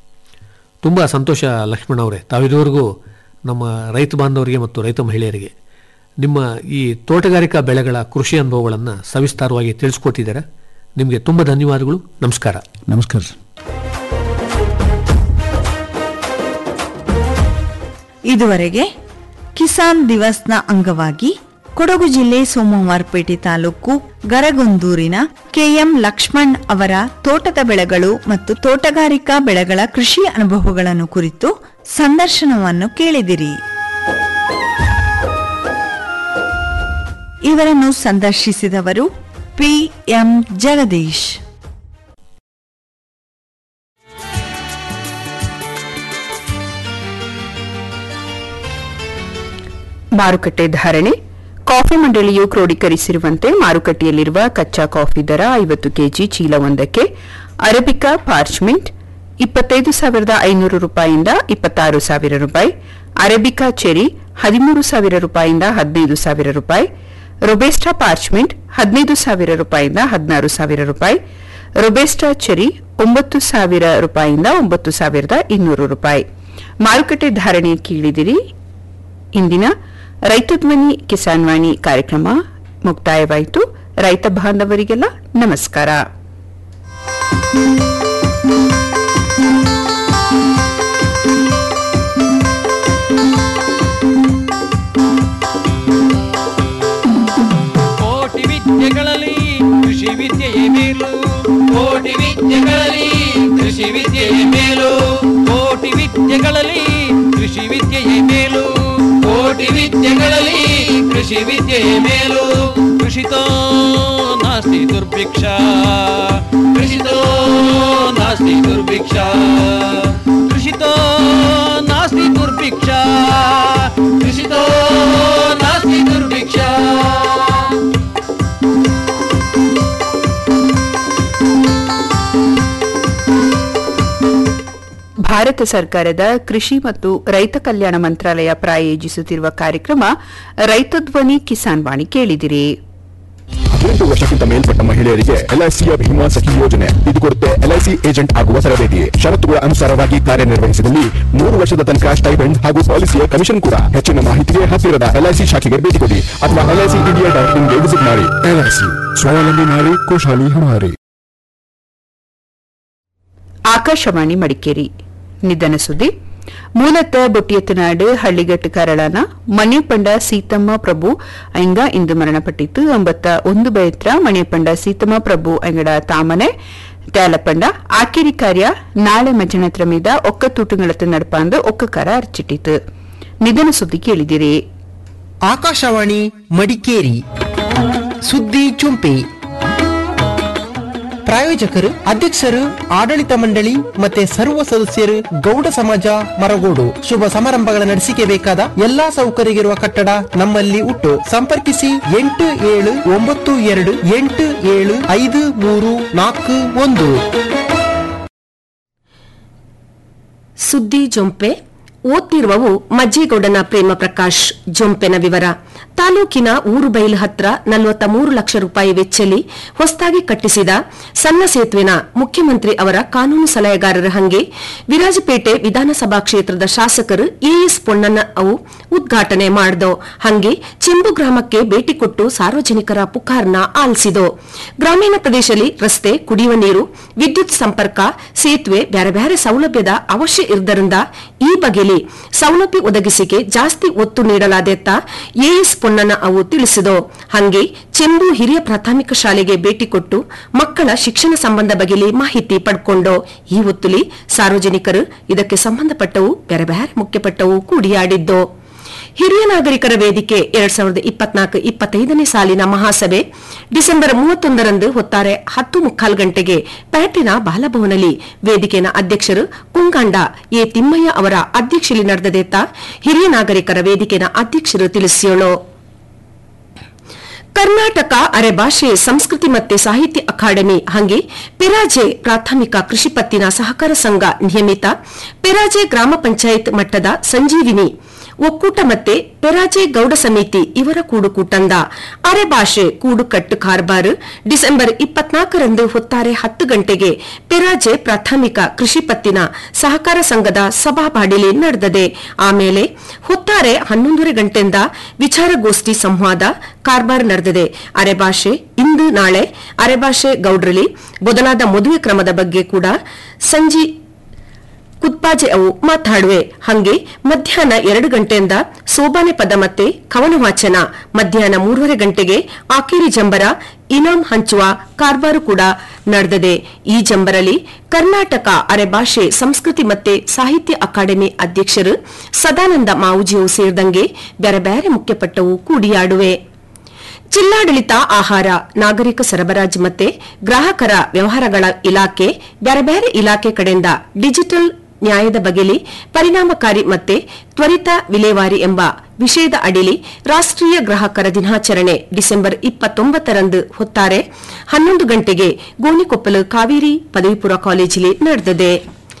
S11: ತುಂಬ ಸಂತೋಷ ಲಕ್ಷ್ಮಣ ಅವರೇ ತಾವಿದುವರೆಗೂ ನಮ್ಮ ರೈತ ಬಾಂಧವರಿಗೆ ಮತ್ತು ರೈತ ಮಹಿಳೆಯರಿಗೆ ನಿಮ್ಮ ಈ ತೋಟಗಾರಿಕಾ ಬೆಳೆಗಳ ಕೃಷಿ ಅನುಭವಗಳನ್ನು ಸವಿಸ್ತಾರವಾಗಿ ತಿಳಿಸ್ಕೊಟ್ಟಿದ್ದೀರಾ ನಿಮಗೆ ತುಂಬ ಧನ್ಯವಾದಗಳು ನಮಸ್ಕಾರ
S12: ನಮಸ್ಕಾರ ಸರ್
S10: ಇದುವರೆಗೆ ಕಿಸಾನ್ ದಿವಸ್ನ ಅಂಗವಾಗಿ ಕೊಡಗು ಜಿಲ್ಲೆ ಸೋಮವಾರಪೇಟೆ ತಾಲೂಕು ಗರಗೊಂದೂರಿನ ಕೆಎಂ ಲಕ್ಷ್ಮಣ್ ಅವರ ತೋಟದ ಬೆಳೆಗಳು ಮತ್ತು ತೋಟಗಾರಿಕಾ ಬೆಳೆಗಳ ಕೃಷಿ ಅನುಭವಗಳನ್ನು ಕುರಿತು ಸಂದರ್ಶನವನ್ನು ಕೇಳಿದಿರಿ ಇವರನ್ನು ಸಂದರ್ಶಿಸಿದವರು ಪಿ ಎಂ ಜಗದೀಶ್
S2: ಮಾರುಕಟ್ಟೆ ಧಾರಣೆ ಕಾಫಿ ಮಂಡಳಿಯು ಕ್ರೋಢೀಕರಿಸಿರುವಂತೆ ಮಾರುಕಟ್ಟೆಯಲ್ಲಿರುವ ಕಚ್ಚಾ ಕಾಫಿ ದರ ಐವತ್ತು ಕೆಜಿ ಚೀಲವೊಂದಕ್ಕೆ ಅರಬಿಕಾ ಪಾರ್ಚ್ಮೆಂಟ್ ಇಪ್ಪತ್ತೈದು ಸಾವಿರದ ಐನೂರು ರೂಪಾಯಿಯಿಂದ ಇಪ್ಪತ್ತಾರು ಸಾವಿರ ರೂಪಾಯಿ ಅರೇಬಿಕಾ ಚೆರಿ ಹದಿಮೂರು ಸಾವಿರ ರೂಪಾಯಿಯಿಂದ ಹದಿನೈದು ಸಾವಿರ ರೂಪಾಯಿ ರೊಬೆಸ್ಟಾ ಪಾರ್ಚ್ಮೆಂಟ್ ಹದಿನೈದು ಸಾವಿರ ರೂಪಾಯಿಯಿಂದ ಹದಿನಾರು ಸಾವಿರ ರೂಪಾಯಿ ರೊಬೆಸ್ಟಾ ಚೆರಿ ಒಂಬತ್ತು ಸಾವಿರ ರೂಪಾಯಿಯಿಂದ ಒಂಬತ್ತು ಸಾವಿರದ ಇನ್ನೂರು ರೂಪಾಯಿ ಮಾರುಕಟ್ಟೆ ಧಾರಣೆ ಕೀಳಿದಿರಿ ಇಂದಿನ ರೈತ ಧ್ವನಿ ಕಿಸಾನ್ ವಾಣಿ ಕಾರ್ಯಕ್ರಮ ಮುಕ್ತಾಯವಾಯಿತು ರೈತ ಬಾಂಧವರಿಗೆಲ್ಲ ನಮಸ್ಕಾರ
S3: ಕೋಟಿ ವಿದ್ಯೆಗಳಲ್ಲಿ ಕೃಷಿ ವಿದ್ಯೆಯೇ ಮೇಲು ಕೋಟಿ ವಿದ್ಯೆಗಳಲ್ಲಿ ಕೃಷಿ ವಿದ್ಯೆಯೇ ಮೇಲು ಕೋಟಿ ವಿದ್ಯೆಗಳಲ್ಲಿ ಕೃಷಿ ವಿದ್ಯೆಯೇ ಮೇಲು ಕೋಟಿ ವಿದ್ಯೆಗಳಲ್ಲಿ ಕೃಷಿ ವಿದ್ಯೆಯೇ ಮೇಲು ಕೃಷಿತೋ ನಾಸ್ತಿ ದುರ್ಭಿಕ್ಷ ಕೃಷಿತೋ ನಾಸ್ತಿ ದುರ್ಭಿಕ್ಷ ಕೃಷಿತೋ ನಾಸ್ತಿ ದುರ್ಭಿಕ್ಷ ಕೃಷಿತೋ ನಾಸ್ತಿ ದುರ್ಭಿಕ್ಷ
S2: ಭಾರತ ಸರ್ಕಾರದ ಕೃಷಿ ಮತ್ತು ರೈತ ಕಲ್ಯಾಣ ಮಂತ್ರಾಲಯ ಪ್ರಾಯೋಜಿಸುತ್ತಿರುವ ಕಾರ್ಯಕ್ರಮ ರೈತ ಧ್ವನಿ ಕಿಸಾನ್ ವಾಣಿ ಕೇಳಿದಿರಿ
S13: ಹದಿನೆಂಟು ವರ್ಷಕ್ಕಿಂತ ಮೇಲ್ಪಟ್ಟ ಮಹಿಳೆಯರಿಗೆ ಎಲ್ಐಸಿಯ ಭೀಮಾ ಸಖಿ ಯೋಜನೆ ಇದು ಕೊಡುತ್ತೆ ಎಲ್ಐಸಿ ಏಜೆಂಟ್ ಆಗುವ ತರಬೇತಿ ಷರತ್ತುಗಳ ಅನುಸಾರವಾಗಿ ಕಾರ್ಯನಿರ್ವಹಿಸಿದಲ್ಲಿ ಮೂರು ವರ್ಷದ ತನಕ ಸ್ಟೈಪೆಂಡ್ ಹಾಗೂ ಪಾಲಿಸಿಯ ಕಮಿಷನ್ ಕೂಡ ಹೆಚ್ಚಿನ ಮಾಹಿತಿಗೆ ಹತ್ತಿರದ ಎಲ್ಐಸಿ ಶಾಖೆಗೆ ಭೇಟಿ ಕೊಡಿ ಅಥವಾ ಎಲ್ಐಸಿ ಇಂಡಿಯಾ ಡಾಟ್ ಇನ್ಗೆ ವಿಸಿಟ್ ಮಾಡಿ ಎಲ್ಐಸಿ ಸ್ವಾವಲಂಬಿ ನಾರಿ ಖುಷಾಲಿ ಹಮಾರಿ
S2: ಆಕಾಶವಾಣಿ ಮಡಿಕೇರಿ ನಿಧನ ಸುದ್ದಿ ಮೂಲತಃ ಬೊಟ್ಟಿಯತ್ತನಾಡು ಹಳ್ಳಿಗಟ್ಟು ಕರಳನ ಮಣಿಪಂಡ ಸೀತಮ್ಮ ಪ್ರಭು ಐಂಗ ಇಂದು ಮರಣಪಟ್ಟಿತ್ತು ಒಂಬತ್ತ ಒಂದು ಬಯತ್ರ ಮಣಿಪಂಡ ಸೀತಮ್ಮ ಪ್ರಭು ಐಂಗಡ ತಾಮನೆ ತ್ಯಾಲಪಂಡ ಆಕಿರಿ ಕಾರ್ಯ ನಾಳೆ ಮಧ್ಯಾಹ್ನತ್ರ ಮೀದ ಒಕ್ಕ ತೂಟುಗಳತ್ತ ನಡಪಾಂದು ಒಕ್ಕಕಾರ ಅರ್ಚಿಟ್ಟಿತು ನಿಧನ ಸುದ್ದಿ ಕೇಳಿದಿರಿ
S14: ಆಕಾಶವಾಣಿ ಮಡಿಕೇರಿ ಸುದ್ದಿ ಚುಂಪಿ ಪ್ರಾಯೋಜಕರು ಅಧ್ಯಕ್ಷರು ಆಡಳಿತ ಮಂಡಳಿ ಮತ್ತೆ ಸರ್ವ ಸದಸ್ಯರು ಗೌಡ ಸಮಾಜ ಮರಗೋಡು ಶುಭ ಸಮಾರಂಭಗಳ ನಡೆಸಿಕೆ ಬೇಕಾದ ಎಲ್ಲಾ ಸೌಕರ್ಯವಿರುವ ಕಟ್ಟಡ ನಮ್ಮಲ್ಲಿ ಉಂಟು ಸಂಪರ್ಕಿಸಿ ಎಂಟು ಏಳು ಒಂಬತ್ತು ಎರಡು ಎಂಟು ಏಳು ಐದು ಮೂರು ನಾಲ್ಕು ಒಂದು
S15: ಸುದ್ದಿ ಜೊಂಪೆ ಓದ್ತಿರುವವು ಮಜ್ಜೇಗೌಡನ ಪ್ರೇಮ ಪ್ರಕಾಶ್ ಜೊಂಪೆನ ವಿವರ ತಾಲೂಕಿನ ಊರುಬೈಲು ಹತ್ರ ನಲವತ್ತ ಮೂರು ಲಕ್ಷ ರೂಪಾಯಿ ವೆಚ್ಚಲಿ ಹೊಸದಾಗಿ ಕಟ್ಟಿಸಿದ ಸಣ್ಣ ಸೇತುವೆನ ಮುಖ್ಯಮಂತ್ರಿ ಅವರ ಕಾನೂನು ಸಲಹೆಗಾರರ ಹಂಗೆ ವಿರಾಜಪೇಟೆ ವಿಧಾನಸಭಾ ಕ್ಷೇತ್ರದ ಶಾಸಕರು ಎಎಸ್ ಪೊನ್ನಣ್ಣ ಅವು ಉದ್ಘಾಟನೆ ಮಾಡ್ದೋ ಹಂಗೆ ಚೆಂಬು ಗ್ರಾಮಕ್ಕೆ ಭೇಟಿ ಕೊಟ್ಟು ಸಾರ್ವಜನಿಕರ ಪುಕಾರ್ನ ಆಲಿಸಿದೋ ಗ್ರಾಮೀಣ ಪ್ರದೇಶದಲ್ಲಿ ರಸ್ತೆ ಕುಡಿಯುವ ನೀರು ವಿದ್ಯುತ್ ಸಂಪರ್ಕ ಸೇತುವೆ ಬ್ಯಾರೆ ಬ್ಯಾರೆ ಸೌಲಭ್ಯದ ಅವಶ್ಯ ಇರುವುದರಿಂದ ಈ ಬಗೆಲಿ ಸೌಲಭ್ಯ ಒದಗಿಸಿಕೆ ಜಾಸ್ತಿ ಒತ್ತು ನೀಡಲಾದೆತ್ತ ಎಎಸ್ ಪೊನ್ನಣ್ಣ ಅವು ತಿಳಿಸಿದೋ ಹಂಗೆ ಚೆಂಬು ಹಿರಿಯ ಪ್ರಾಥಮಿಕ ಶಾಲೆಗೆ ಭೇಟಿ ಕೊಟ್ಟು ಮಕ್ಕಳ ಶಿಕ್ಷಣ ಸಂಬಂಧ ಬಗೆಲಿ ಮಾಹಿತಿ ಪಡ್ಕೊಂಡೋ ಈ ಒತ್ತುಲಿ ಸಾರ್ವಜನಿಕರು ಇದಕ್ಕೆ ಸಂಬಂಧಪಟ್ಟವು ಬೇರೆ ಬೇರೆ ಮುಖ್ಯಪಟ್ಟವು ಕೂಡಿಯಾಡಿದ್ದೋ ಹಿರಿಯ ನಾಗರಿಕರ ವೇದಿಕೆ ಎರಡ್ ಸಾವಿರದ ಇಪ್ಪತ್ನಾಲ್ಕು ಇಪ್ಪತ್ತೈದನೇ ಸಾಲಿನ ಮಹಾಸಭೆ ಡಿಸೆಂಬರ್ ಮೂವತ್ತೊಂದರಂದು ಹೊತ್ತಾರೆ ಹತ್ತು ಮುಕ್ಕಾಲು ಗಂಟೆಗೆ ಪ್ಯಾಟಿನ ಬಾಲಭವನದಲ್ಲಿ ವೇದಿಕೆಯ ಅಧ್ಯಕ್ಷರು ಕುಂಗಾಂಡ ಎ ತಿಮ್ಮಯ್ಯ ಅವರ ಅಧ್ಯಕ್ಷಲಿ ನಡೆದದೆತ್ತ ಹಿರಿಯ ನಾಗರಿಕರ ವೇದಿಕೆಯ ಅಧ್ಯಕ್ಷರು ತಿಳಿಸಿಯೋಳು ಕರ್ನಾಟಕ ಅರೆಭಾಷೆ ಸಂಸ್ಕೃತಿ ಮತ್ತೆ ಸಾಹಿತ್ಯ ಅಕಾಡೆಮಿ ಹಂಗೆ ಪೆರಾಜೆ ಪ್ರಾಥಮಿಕ ಕೃಷಿ ಪತ್ತಿನ ಸಹಕಾರ ಸಂಘ ನಿಯಮಿತ ಪೆರಾಜೆ ಗ್ರಾಮ ಪಂಚಾಯತ್ ಮಟ್ಟದ ಸಂಜೀವಿನಿ ಒಕ್ಕೂಟ ಮತ್ತೆ ಪೆರಾಜೆ ಗೌಡ ಸಮಿತಿ ಇವರ ಕೂಡುಕೂಟಂದ ಅರೆಭಾಷೆ ಕೂಡುಕಟ್ಟು ಕಾರ್ಬಾರು ಡಿಸೆಂಬರ್ ಇಪ್ಪತ್ನಾಲ್ಕರಂದು ಹೊತ್ತಾರೆ ಹತ್ತು ಗಂಟೆಗೆ ಪೆರಾಜೆ ಪ್ರಾಥಮಿಕ ಕೃಷಿ ಪತ್ತಿನ ಸಹಕಾರ ಸಂಘದ ಸಭಾಬಾಡಿಲಿ ನಡೆದದೆ ಆಮೇಲೆ ಹೊತ್ತಾರೆ ಹನ್ನೊಂದೂವರೆ ಗಂಟೆಯಿಂದ ವಿಚಾರಗೋಷ್ಠಿ ಸಂವಾದ ಕಾರ್ಬಾರ್ ನಡೆದಿದೆ ಅರೆಭಾಷೆ ಇಂದು ನಾಳೆ ಅರೆಭಾಷೆ ಗೌಡ್ರಲಿ ಬದಲಾದ ಮದುವೆ ಕ್ರಮದ ಬಗ್ಗೆ ಕೂಡ ಸಂಜಿ ಕುತ್ಪಾಜೆ ಅವು ಮಾತಾಡುವೆ ಹಂಗೆ ಮಧ್ಯಾಹ್ನ ಎರಡು ಗಂಟೆಯಿಂದ ಸೋಬಾನೆ ಪದ ಮತ್ತೆ ಕವನ ವಾಚನ ಮಧ್ಯಾಹ್ನ ಮೂರುವರೆ ಗಂಟೆಗೆ ಆಕೇರಿ ಜಂಬರ ಇನಾಂ ಹಂಚುವ ಕಾರ್ಬಾರು ಕೂಡ ನಡೆದಿದೆ ಈ ಜಂಬರಲ್ಲಿ ಕರ್ನಾಟಕ ಅರೆಭಾಷೆ ಸಂಸ್ಕೃತಿ ಮತ್ತೆ ಸಾಹಿತ್ಯ ಅಕಾಡೆಮಿ ಅಧ್ಯಕ್ಷರು ಸದಾನಂದ ಮಾವುಜಿಯು ಸೇರಿದಂಗೆ ಬೇರೆ ಬೇರೆ ಮುಖ್ಯಪಟ್ಟವು ಕೂಡಿಯಾಡುವೆ ಜಿಲ್ಲಾಡಳಿತ ಆಹಾರ ನಾಗರಿಕ ಸರಬರಾಜು ಮತ್ತೆ ಗ್ರಾಹಕರ ವ್ಯವಹಾರಗಳ ಇಲಾಖೆ ಬೇರೆ ಬೇರೆ ಇಲಾಖೆ ಕಡೆಯಿಂದ ಡಿಜಿಟಲ್ ನ್ಯಾಯದ ಬಗೆಲಿ ಪರಿಣಾಮಕಾರಿ ಮತ್ತೆ ತ್ವರಿತ ವಿಲೇವಾರಿ ಎಂಬ ವಿಷಯದ ಅಡಿಲಿ ರಾಷ್ಟ್ರೀಯ ಗ್ರಾಹಕರ ದಿನಾಚರಣೆ ಡಿಸೆಂಬರ್ ಇಪ್ಪತ್ತೊಂಬತ್ತರಂದು ಹೊತ್ತಾರೆ ಹನ್ನೊಂದು ಗಂಟೆಗೆ ಗೋಣಿಕೊಪ್ಪಲು ಕಾವೇರಿ ಪದವಿಪೂರ್ವ ಕಾಲೇಜಿನಲ್ಲಿ ನಡೆದಿದೆ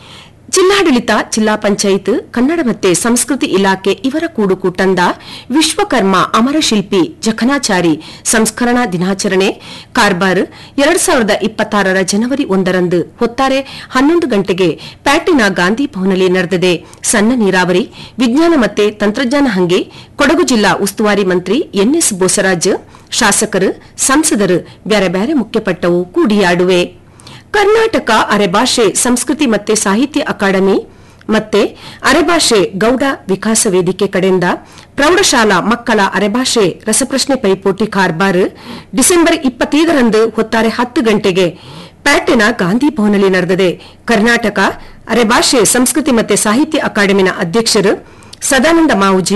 S15: ಜಿಲ್ಲಾಡಳಿತ ಜಿಲ್ಲಾ ಪಂಚಾಯತ್ ಕನ್ನಡ ಮತ್ತೆ ಸಂಸ್ಕೃತಿ ಇಲಾಖೆ ಇವರ ಕೂಡುಕೂಟಂದ ವಿಶ್ವಕರ್ಮ ಅಮರಶಿಲ್ಪಿ ಜಖನಾಚಾರಿ ಸಂಸ್ಕರಣಾ ದಿನಾಚರಣೆ ಕಾರ್ಬಾರ್ ಎರಡ್ ಸಾವಿರದ ಇಪ್ಪತ್ತಾರರ ಜನವರಿ ಒಂದರಂದು ಹೊತ್ತಾರೆ ಹನ್ನೊಂದು ಗಂಟೆಗೆ ಪ್ಯಾಟಿನ ಗಾಂಧಿ ಭವನದಲ್ಲಿ ನಡೆದಿದೆ ಸಣ್ಣ ನೀರಾವರಿ ವಿಜ್ಞಾನ ಮತ್ತೆ ತಂತ್ರಜ್ಞಾನ ಹಂಗೆ ಕೊಡಗು ಜಿಲ್ಲಾ ಉಸ್ತುವಾರಿ ಮಂತ್ರಿ ಎನ್ಎಸ್ ಬೋಸರಾಜ್ ಶಾಸಕರು ಸಂಸದರು ಬ್ಯಾರೆ ಬ್ಯಾರೆ ಮುಖ್ಯಪಟ್ಟವು ಕೂಡಿಯಾಡುವೆ ಕರ್ನಾಟಕ ಅರೆಭಾಷೆ ಸಂಸ್ಕೃತಿ ಮತ್ತೆ ಸಾಹಿತ್ಯ ಅಕಾಡೆಮಿ ಮತ್ತೆ ಅರೆಭಾಷೆ ಗೌಡ ವಿಕಾಸ ವೇದಿಕೆ ಕಡೆಯಿಂದ ಪ್ರೌಢಶಾಲಾ ಮಕ್ಕಳ ಅರೆಭಾಷೆ ರಸಪ್ರಶ್ನೆ ಪೈಪೋಟಿ ಕಾರ್ಬಾರ್ ಡಿಸೆಂಬರ್ ಇಪ್ಪತ್ತೈದರಂದು ಹೊತ್ತಾರೆ ಹತ್ತು ಗಂಟೆಗೆ ಪ್ಯಾಟಿನ ಗಾಂಧಿ ಭವನದಲ್ಲಿ ನಡೆದಿದೆ ಕರ್ನಾಟಕ ಅರೆಭಾಷೆ ಸಂಸ್ಕೃತಿ ಮತ್ತೆ ಸಾಹಿತ್ಯ ಅಕಾಡೆಮಿನ ಅಧ್ಯಕ್ಷರು ಸದಾನಂದ ಮಾವುಜಿ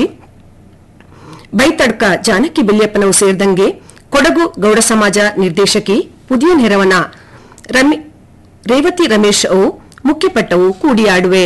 S15: ಬೈತಡ್ಕ ಜಾನಕಿ ಬಿಲ್ಯಪ್ಪನವು ಸೇರಿದಂಗೆ ಕೊಡಗು ಗೌಡ ಸಮಾಜ ನಿರ್ದೇಶಕಿ ಪುದಿಯ ನೆರವನ ರಮೆ- ರೇವತಿ ರಮೇಶ್ ಅವು ಮುಖ್ಯಪಟ್ಟವು ಕೂಡಿಯಾಡುವೆ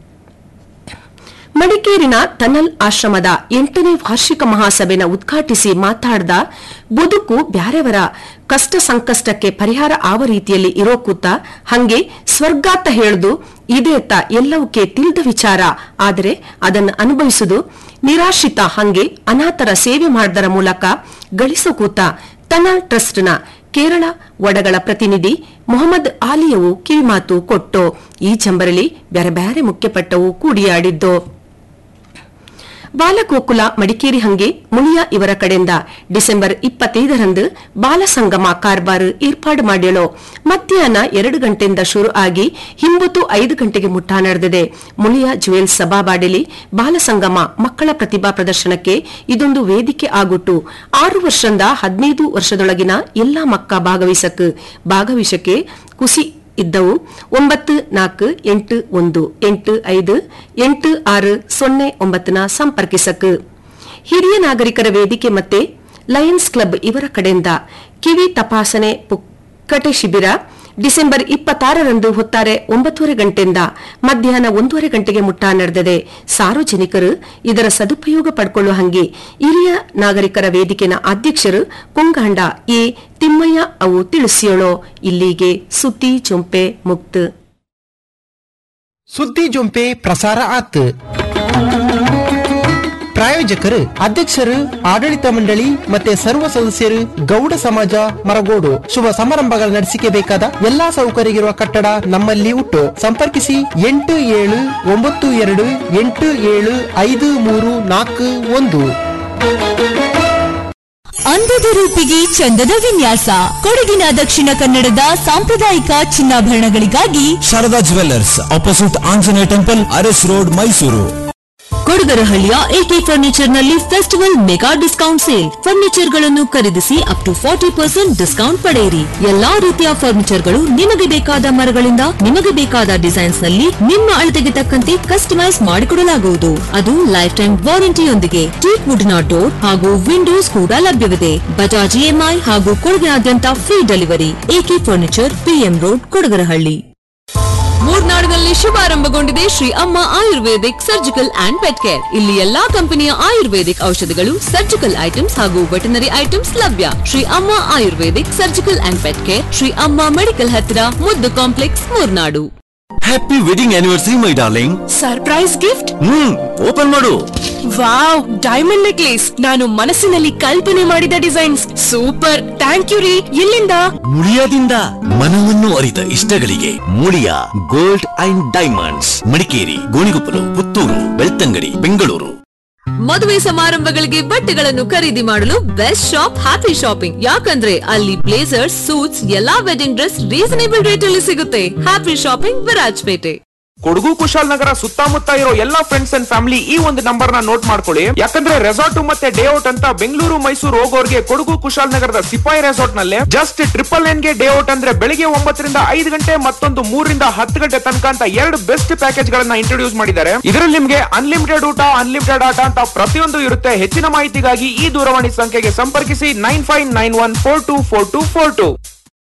S15: ಮಡಿಕೇರಿನ ತನಲ್ ಆಶ್ರಮದ ಎಂಟನೇ ವಾರ್ಷಿಕ ಮಹಾಸಭೆನ ಉದ್ಘಾಟಿಸಿ ಮಾತಾಡ್ದ ಬದುಕು ಬ್ಯಾರೆವರ ಕಷ್ಟ ಸಂಕಷ್ಟಕ್ಕೆ ಪರಿಹಾರ ಆವ ರೀತಿಯಲ್ಲಿ ಇರೋ ಕೂತ ಹಂಗೆ ಸ್ವರ್ಗಾತ ಹೇಳ್ದು ಇದೇತ ಎಲ್ಲವಕ್ಕೆ ತಿಳಿದ ವಿಚಾರ ಆದರೆ ಅದನ್ನು ಅನುಭವಿಸುವುದು ನಿರಾಶ್ರಿತ ಹಂಗೆ ಅನಾಥರ ಸೇವೆ ಮಾಡದರ ಮೂಲಕ ಗಳಿಸೋ ಕೂತ ತನಲ್ ಟ್ರಸ್ಟ್ನ ಕೇರಳ ಒಡಗಳ ಪ್ರತಿನಿಧಿ ಮೊಹಮ್ಮದ್ ಆಲಿಯವು ಕಿವಿಮಾತು ಕೊಟ್ಟು ಈ ಚಂಬರಲಿ ಬ್ಯಾರೆ ಬ್ಯಾರೆ ಮುಖ್ಯಪಟ್ಟವು ಕೂಡಿಯಾಡಿದ್ದು ಬಾಲಗೋಕುಲ ಮಡಿಕೇರಿ ಹಂಗೆ ಮುನಿಯ ಇವರ ಕಡೆಯಿಂದ ಡಿಸೆಂಬರ್ ಇಪ್ಪತ್ತೈದರಂದು ಬಾಲಸಂಗಮ ಕಾರ್ಬಾರ್ ಏರ್ಪಾಡು ಮಾಡ್ಯಳೋ ಮಧ್ಯಾಹ್ನ ಎರಡು ಗಂಟೆಯಿಂದ ಶುರು ಆಗಿ ಹಿಂಬತ್ತು ಐದು ಗಂಟೆಗೆ ಮುಟ್ಟ ನಡೆದಿದೆ ಮುನಿಯ ಜುವೆಲ್ಸ್ ಸಭಾಬಾಡಿಲಿ ಬಾಲಸಂಗಮ ಮಕ್ಕಳ ಪ್ರತಿಭಾ ಪ್ರದರ್ಶನಕ್ಕೆ ಇದೊಂದು ವೇದಿಕೆ ಆಗುಟ್ಟು ಆರು ವರ್ಷದಿಂದ ಹದಿನೈದು ವರ್ಷದೊಳಗಿನ ಎಲ್ಲಾ ಮಕ್ಕ ಭಾಗವಹಿಸಕ್ ಭಾಗವಹಿಸಕ್ಕೆ ಕುಸಿ ಇದ್ದವು ಒಂಬತ್ತು ನಾಲ್ಕು ಎಂಟು ಒಂದು ಎಂಟು ಐದು ಎಂಟು ಆರು ಸೊನ್ನೆ ಒಂಬತ್ತನ ಸಂಪರ್ಕಿಸಕ್ ಹಿರಿಯ ನಾಗರಿಕರ ವೇದಿಕೆ ಮತ್ತೆ ಲಯನ್ಸ್ ಕ್ಲಬ್ ಇವರ ಕಡೆಯಿಂದ ಕಿವಿ ತಪಾಸಣೆ ಪುಕ್ಕಟೆ ಶಿಬಿರ ಡಿಸೆಂಬರ್ ಇಪ್ಪತ್ತಾರರಂದು ಹೊತ್ತಾರೆ ಒಂಬತ್ತುವರೆ ಗಂಟೆಯಿಂದ ಮಧ್ಯಾಹ್ನ ಒಂದೂವರೆ ಗಂಟೆಗೆ ಮುಟ್ಟ ನಡೆದಿದೆ ಸಾರ್ವಜನಿಕರು ಇದರ ಸದುಪಯೋಗ ಪಡ್ಕೊಳ್ಳುವ ಹಂಗೆ ಹಿರಿಯ ನಾಗರಿಕರ ವೇದಿಕೆನ ಅಧ್ಯಕ್ಷರು ಕುಂಗಾಂಡ ಎ ತಿಮ್ಮಯ್ಯ ಅವು ತಿಳಿಸಿಯೋಳೋ ಇಲ್ಲಿಗೆ ಸುದ್ದಿ ಚೊಂಪೆ ಮುಕ್ತ
S14: ಸುದ್ದಿ ಜೊಂಪೆ ಪ್ರಸಾರ ಆತ್ ಪ್ರಾಯೋಜಕರು ಅಧ್ಯಕ್ಷರು ಆಡಳಿತ ಮಂಡಳಿ ಮತ್ತೆ ಸರ್ವ ಸದಸ್ಯರು ಗೌಡ ಸಮಾಜ ಮರಗೋಡು ಶುಭ ಸಮಾರಂಭಗಳ ನಡೆಸಿಕೆ ಬೇಕಾದ ಎಲ್ಲಾ ಸೌಕರ್ಯವಿರುವ ಕಟ್ಟಡ ನಮ್ಮಲ್ಲಿ ಉಂಟು ಸಂಪರ್ಕಿಸಿ ಎಂಟು ಏಳು ಒಂಬತ್ತು ಎರಡು ಎಂಟು ಏಳು ಐದು ಮೂರು ನಾಲ್ಕು ಒಂದು
S16: ಅಂದದ ರೂಪಿಗೆ ಚಂದದ ವಿನ್ಯಾಸ ಕೊಡಗಿನ ದಕ್ಷಿಣ ಕನ್ನಡದ ಸಾಂಪ್ರದಾಯಿಕ ಚಿನ್ನಾಭರಣಗಳಿಗಾಗಿ
S17: Sharada jewellers opposite Anjaneya temple Aras road Mysuru
S16: ಕೊಡಗರಹಳ್ಳಿಯ ಎಕೆ ಫರ್ನಿಚರ್ ನಲ್ಲಿ festival mega discount sale furniture ಗಳನ್ನು ಖರೀದಿಸಿ up to forty percent discount ಪಡೆಯಿರಿ ಎಲ್ಲಾ ರೀತಿಯ ಫರ್ನಿಚರ್ ಗಳು ನಿಮಗೆ ಬೇಕಾದ ಮರಗಳಿಂದ ನಿಮಗೆ ಬೇಕಾದ ಡಿಸೈನ್ಸ್ ನಲ್ಲಿ ನಿಮ್ಮ ಅಳತೆಗೆ ತಕ್ಕಂತೆ ಕಸ್ಟಮೈಸ್ ಮಾಡಿಕೊಡಲಾಗುವುದು ಅದು ಲೈಫ್ ಟೈಮ್ ವಾರಂಟಿಯೊಂದಿಗೆ ಟೀಕ್ ವುಡ್ನ ಡೋರ್ ಹಾಗೂ ವಿಂಡೋಸ್ ಕೂಡ ಲಭ್ಯವಿದೆ ಬಜಾಜ್ ಇಎಂಐ ಹಾಗೂ ಕೊಡಗಿನಾದ್ಯಂತ free delivery AK furniture PM road Kodagarahalli ಮೂರ್ನಾಡಿನಲ್ಲಿ ಶುಭಾರಂಭಗೊಂಡಿದೆ Shri Amma Ayurvedic surgical and pet care ಇಲ್ಲಿ ಎಲ್ಲಾ ಕಂಪನಿಯ ಆಯುರ್ವೇದಿಕ್ ಔಷಧಿಗಳು ಸರ್ಜಿಕಲ್ ಐಟಮ್ಸ್ ಹಾಗೂ ವೆಟನರಿ ಐಟಮ್ಸ್ ಲಭ್ಯ Shri Amma Ayurvedic surgical and pet care Shri Amma medical ಹತ್ತಿರ Muddu complex Moornadu
S17: happy wedding anniversary my darling
S16: surprise gift
S17: hmm open ಮಾಡು
S16: ವಾವ್ ಡೈಮಂಡ್ ನೆಕ್ಲೇಸ್ ನಾನು ಮನಸ್ಸಿನಲ್ಲಿ ಕಲ್ಪನೆ ಮಾಡಿದ ಡಿಸೈನ್ಸ್ ಸೂಪರ್ ಥ್ಯಾಂಕ್ ಯು ರೀ ಎಲ್ಲಿಂದ
S17: ಮುಳಿಯಾದಿಂದ ಮನವನ್ನು ಅರಿತ ಇಷ್ಟಗಳಿಗೆ Muliya gold and diamonds Madikeri Gonikoppal Puttur Belthangady Bengaluru
S16: ಮದುವೆ ಸಮಾರಂಭಗಳಿಗೆ ಬಟ್ಟೆಗಳನ್ನು ಖರೀದಿ ಮಾಡಲು ಬೆಸ್ಟ್ ಶಾಪ್ ಹ್ಯಾಪಿ ಶಾಪಿಂಗ್ ಯಾಕಂದ್ರೆ ಅಲ್ಲಿ ಬ್ಲೇಸರ್ಸ್ ಸೂಟ್ಸ್ ಎಲ್ಲಾ ವೆಡ್ಡಿಂಗ್ ಡ್ರೆಸ್ ರೀಸನೇಬಲ್ ರೇಟ್ ಅಲ್ಲಿ ಸಿಗುತ್ತೆ ಹ್ಯಾಪಿ ಶಾಪಿಂಗ್ ವಿರಾಜ್ಪೇಟೆ
S18: ಕೊಡಗು ಕುಶಾಲನಗರ ಸುತ್ತಮುತ್ತ ಇರೋ ಎಲ್ಲಾ ಫ್ರೆಂಡ್ಸ್ ಅಂಡ್ ಫ್ಯಾಮಿಲಿ ಈ ಒಂದು ನಂಬರ್ ನ ನೋಟ್ ಮಾಡ್ಕೊಳ್ಳಿ ಯಾಕಂದ್ರೆ ರೆಸಾರ್ಟ್ ಮತ್ತೆ ಡೇ ಔಟ್ ಅಂತ ಬೆಂಗಳೂರು ಮೈಸೂರು ಹೋಗೋರ್ಗೆ ಕೊಡಗು ಕುಶಾಲನಗರದ ಸಿಪಾಯಿ ರೆಸಾರ್ಟ್ ನಲ್ಲಿ ಜಸ್ಟ್ ಟ್ರಿಪಲ್ ಎನ್ ಗೆ ಡೇ ಔಟ್ ಅಂದ್ರೆ ಬೆಳಿಗ್ಗೆ ಒಂಬತ್ತರಿಂದ ಐದು ಗಂಟೆ ಮತ್ತೊಂದು ಮೂರರಿಂದ ಹತ್ತು ಗಂಟೆ ತನಕ ಅಂತ ಎರಡು ಬೆಸ್ಟ್ ಪ್ಯಾಕೇಜ್ ಗಳನ್ನ ಇಂಟ್ರೊಡ್ಯೂಸ್ ಮಾಡಿದ್ದಾರೆ ಇದರಲ್ಲಿ ನಿಮ್ಗೆ ಅನ್ಲಿಮಿಟೆಡ್ ಊಟ ಅನ್ಲಿಮಿಟೆಡ್ ಆಟ ಅಂತ ಪ್ರತಿಯೊಂದು ಇರುತ್ತೆ ಹೆಚ್ಚಿನ ಮಾಹಿತಿಗಾಗಿ ಈ ದೂರವಾಣಿ ಸಂಖ್ಯೆಗೆ ಸಂಪರ್ಕಿಸಿ nine five nine one four two four two four two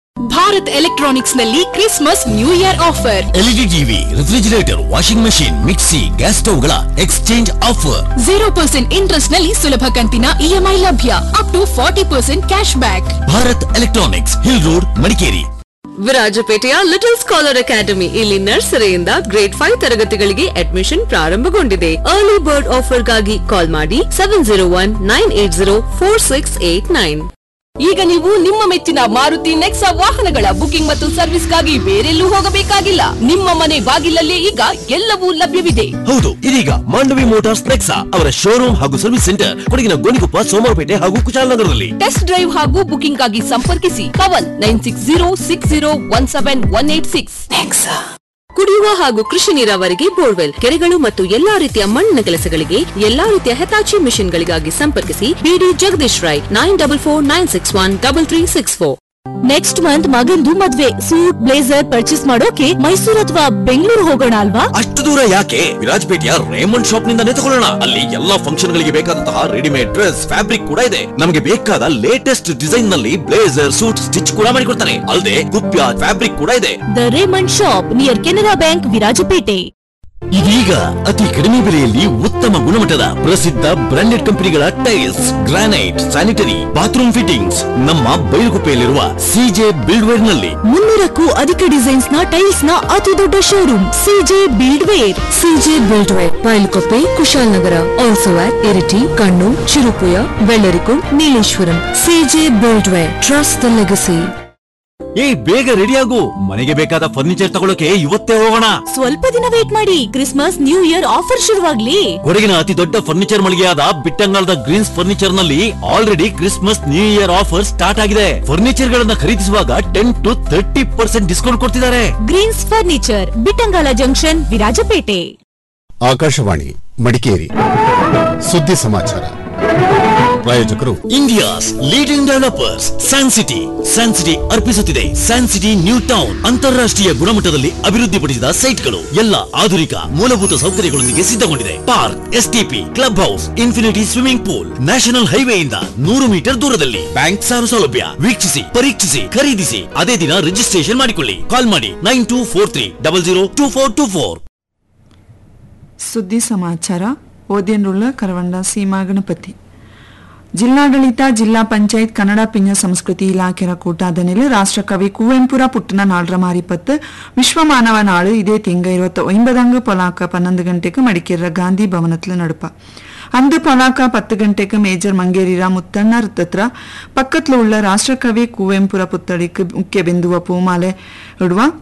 S16: Bharat electronics ನಲ್ಲಿ Christmas new year offer
S17: LED TV refrigerator washing machine mixie gas ಸ್ಟವ್ಗಳ exchange offer
S16: zero percent interest ನಲ್ಲಿ ಸುಲಭ ಕಂತಿನ ಇಎಂಐ ಲಭ್ಯ up to forty percent cash back
S17: Bharat electronics hill road Madikeri
S16: ವಿರಾಜಪೇಟೆಯ little scholar academy ಇಲ್ಲಿ ನರ್ಸರಿಯಿಂದ grade five ತರಗತಿಗಳಿಗೆ admission ಪ್ರಾರಂಭಗೊಂಡಿದೆ ಅರ್ಲಿ ಬರ್ಡ್ ಆಫರ್ಗಾಗಿ ಕಾಲ್ ಮಾಡಿ seven zero one nine eight zero four six eight nine ಈಗ ನೀವು ನಿಮ್ಮ ಮೆಚ್ಚಿನ ಮಾರುತಿ ನೆಕ್ಸಾ ವಾಹನಗಳ ಬುಕಿಂಗ್ ಮತ್ತು ಸರ್ವಿಸ್ಗಾಗಿ ಬೇರೆಲ್ಲೂ ಹೋಗಬೇಕಾಗಿಲ್ಲ ನಿಮ್ಮ ಮನೆ ಬಾಗಿಲಲ್ಲೇ ಈಗ ಎಲ್ಲವೂ ಲಭ್ಯವಿದೆ
S17: ಹೌದು ಇದೀಗ ಮಾಂಡವಿ ಮೋಟಾರ್ಸ್ ನೆಕ್ಸಾ ಅವರ ಶೋರೂಮ್ ಹಾಗೂ ಸರ್ವಿಸ್ ಸೆಂಟರ್ ಕೊಡಗಿನ ಗೋಣಿಕೊಪ್ಪ ಸೋಮವಾರಪೇಟೆ ಹಾಗೂ ಕುಶಾಲನಗರದಲ್ಲಿ
S16: ಟೆಸ್ಟ್ ಡ್ರೈವ್ ಹಾಗೂ ಬುಕಿಂಗ್ ಆಗಿ ಸಂಪರ್ಕಿಸಿ Kavan nine six zero six zero one seven one eight six ಕುಡಿಯುವ ಹಾಗೂ ಕೃಷಿ ನೀರಾವರಿಗೆ ಬೋರ್ವೆಲ್ ಕೆರೆಗಳು ಮತ್ತು ಎಲ್ಲಾ ರೀತಿಯ ಮಣ್ಣಿನ ಕೆಲಸಗಳಿಗೆ ಎಲ್ಲಾ ರೀತಿಯ ಹೆತಾಚಿ ಮಿಷನ್ಗಳಿಗಾಗಿ ಸಂಪರ್ಕಿಸಿ BD Jagadish Rai nine double four nine six one double three six four next month ಮಗಂದು ಮದ್ವೆ ಸೂಟ್ ಬ್ಲೇಸರ್ ಪರ್ಚೇಸ್ ಮಾಡೋಕೆ ಮೈಸೂರು ಅಥವಾ ಬೆಂಗಳೂರು ಹೋಗೋಣ ಅಲ್ವಾ
S17: ಅಷ್ಟು ದೂರ ಯಾಕೆ ವಿರಾಜಪೇಟೆಯ ರೇಮಂಡ್ ಶಾಪ್ ನಿಂದಾನೇ ತಗೊಳ್ಳೋಣ ಅಲ್ಲಿ ಎಲ್ಲಾ ಫಂಕ್ಷನ್ ಗಳಿಗೆ ಬೇಕಾದಂತಹ ರೆಡಿಮೇಡ್ ಡ್ರೆಸ್ ಫ್ಯಾಬ್ರಿಕ್ ಕೂಡ ಇದೆ ನಮಗೆ ಬೇಕಾದ ಲೇಟೆಸ್ಟ್ ಡಿಸೈನ್ ನಲ್ಲಿ ಬ್ಲೇಸರ್ ಸೂಟ್ ಸ್ಟಿಚ್ ಕೂಡ ಮಾಡಿಕೊಡ್ತಾರೆ ಅಲ್ಲದೆ ಕುಪ್ಯ ಫ್ಯಾಬ್ರಿಕ್ ಕೂಡ ಇದೆ
S16: the Raymond shop near Canara bank Virajpet
S17: ಇದೀಗ ಅತಿ ಕಡಿಮೆ ಬೆಲೆಯಲ್ಲಿ ಉತ್ತಮ ಗುಣಮಟ್ಟದ ಪ್ರಸಿದ್ಧ ಬ್ರಾಂಡೆಡ್ ಕಂಪನಿಗಳ tiles granite sanitary bathroom fittings ನಮ್ಮ ಬೈಲುಗುಪ್ಪೆಯಲ್ಲಿರುವ ಸಿಜೆ ಬಿಲ್ಡ್ವೇರ್ ನಲ್ಲಿ
S16: ಮುನ್ನೂರಕ್ಕೂ ಅಧಿಕ ಡಿಸೈನ್ಸ್ ನ ಟೈಲ್ಸ್ ನ ಅತಿ ದೊಡ್ಡ showroom CJ buildware CJ buildware Bylakuppe Kushalnagar also at Iritty Kannur Cherupuzha Bellarikund Nileshwaram CJ buildware trust the legacy
S17: ಏ ಬೇಗ ರೆಡಿ ಆಗು ಮನೆಗೆ ಬೇಕಾದ ಫರ್ನಿಚರ್ ತಗೊಳ್ಳೋಕೆ ಇವತ್ತೇ ಹೋಗೋಣ
S16: ಸ್ವಲ್ಪ ದಿನ ವೇಟ್ ಮಾಡಿ ಕ್ರಿಸ್ಮಸ್ ನ್ಯೂ ಇಯರ್ ಆಫರ್ ಶುರುವಾಗ್ಲಿ
S17: ಕೊಡಗಿನ ಅತಿ ದೊಡ್ಡ ಫರ್ನಿಚರ್ ಮಳಿಗೆಯಾದ ಬಿಟ್ಟಂಗಾಲದ ಗ್ರೀನ್ಸ್ ಫರ್ನಿಚರ್ ನಲ್ಲಿ already Christmas new year offer start ಆಗಿದೆ ಫರ್ನಿಚರ್ ಗಳನ್ನ ಖರೀದಿಸುವಾಗ ten to thirty percent discount ಕೊಡ್ತಿದ್ದಾರೆ
S16: greens furniture Bittangala junction Virajpet
S19: Akashvani Madikeri ಸುದ್ದಿ ಸಮಾಚಾರ
S17: ಪ್ರಾಯೋಜಕರು India's leading developers San City San City ಅರ್ಪಿಸುತ್ತಿದೆ ಸ್ಯಾನ್ ಸಿಟಿ ನ್ಯೂ ಟೌನ್ ಅಂತಾರಾಷ್ಟ್ರೀಯ ಗುಣಮಟ್ಟದಲ್ಲಿ ಅಭಿವೃದ್ಧಿಪಡಿಸಿದ ಸೈಟ್ಗಳು ಎಲ್ಲ ಆಧುನಿಕ ಮೂಲಭೂತ ಸೌಕರ್ಯಗಳೊಂದಿಗೆ ಸಿದ್ಧಗೊಂಡಿದೆ park STP club house infinity swimming pool national ಹೈವೇಯಿಂದ ನೂರು ಮೀಟರ್ ದೂರದಲ್ಲಿ ಬ್ಯಾಂಕ್ ಸಾಲ ಸೌಲಭ್ಯ ವೀಕ್ಷಿಸಿ ಪರೀಕ್ಷಿಸಿ ಖರೀದಿಸಿ ಅದೇ ದಿನ ರಿಜಿಸ್ಟ್ರೇಷನ್ ಮಾಡಿಕೊಳ್ಳಿ ಕಾಲ್ ಮಾಡಿ nine two four three double zero two four two four
S19: ಸುದ್ದಿ ಸಮಾಚಾರ ಓದ್ಯನ್ರುಳ್ಳ ಕರವಂಡ ಸೀಮಾ ಗಣಪತಿ ಜಿಲ್ಲಾಡಳಿತ ಜಿಲ್ಲಾ ಪಂಚಾಯತ್ ಕನ್ನಡ ಪಿಂಜ ಸಂಸ್ಕೃತಿ ಇಲಾಖೆಯ ಕೂಟಾದನೆಲ್ ರಾಷ್ಟ್ರಕವಿ ಕುವೆಂಪುರ ಪುಟ್ಟನ ನಾಳ್ರ ಮಾರಿಪತ್ತು ವಿಶ್ವ ಮಾನವ ನಾಳು ಇದೇ ತಿಂಗ இருபத்தி ஒன்பதாங்க பொலாக்க பன்னெண்டு கண்டேக்கு மடிக்கிற காந்தி பவனத்தில் நடுப்ப அந்த பொலாக்க பத்து கண்டேக்கு மேஜர் மங்கேரிரா முத்தண்ண ಹತ್ರ ಪಕ್ಕತ್ಲು ಉಳ್ಳ ರಾಷ್ಟ್ರಕವಿ ಕುವೆಂಪುರ ಪುತ್ಥಳಿக்கு ಮುಖ್ಯ ಬಿಂದುವ ಪೂಮಾಲೆ ಇಡುವ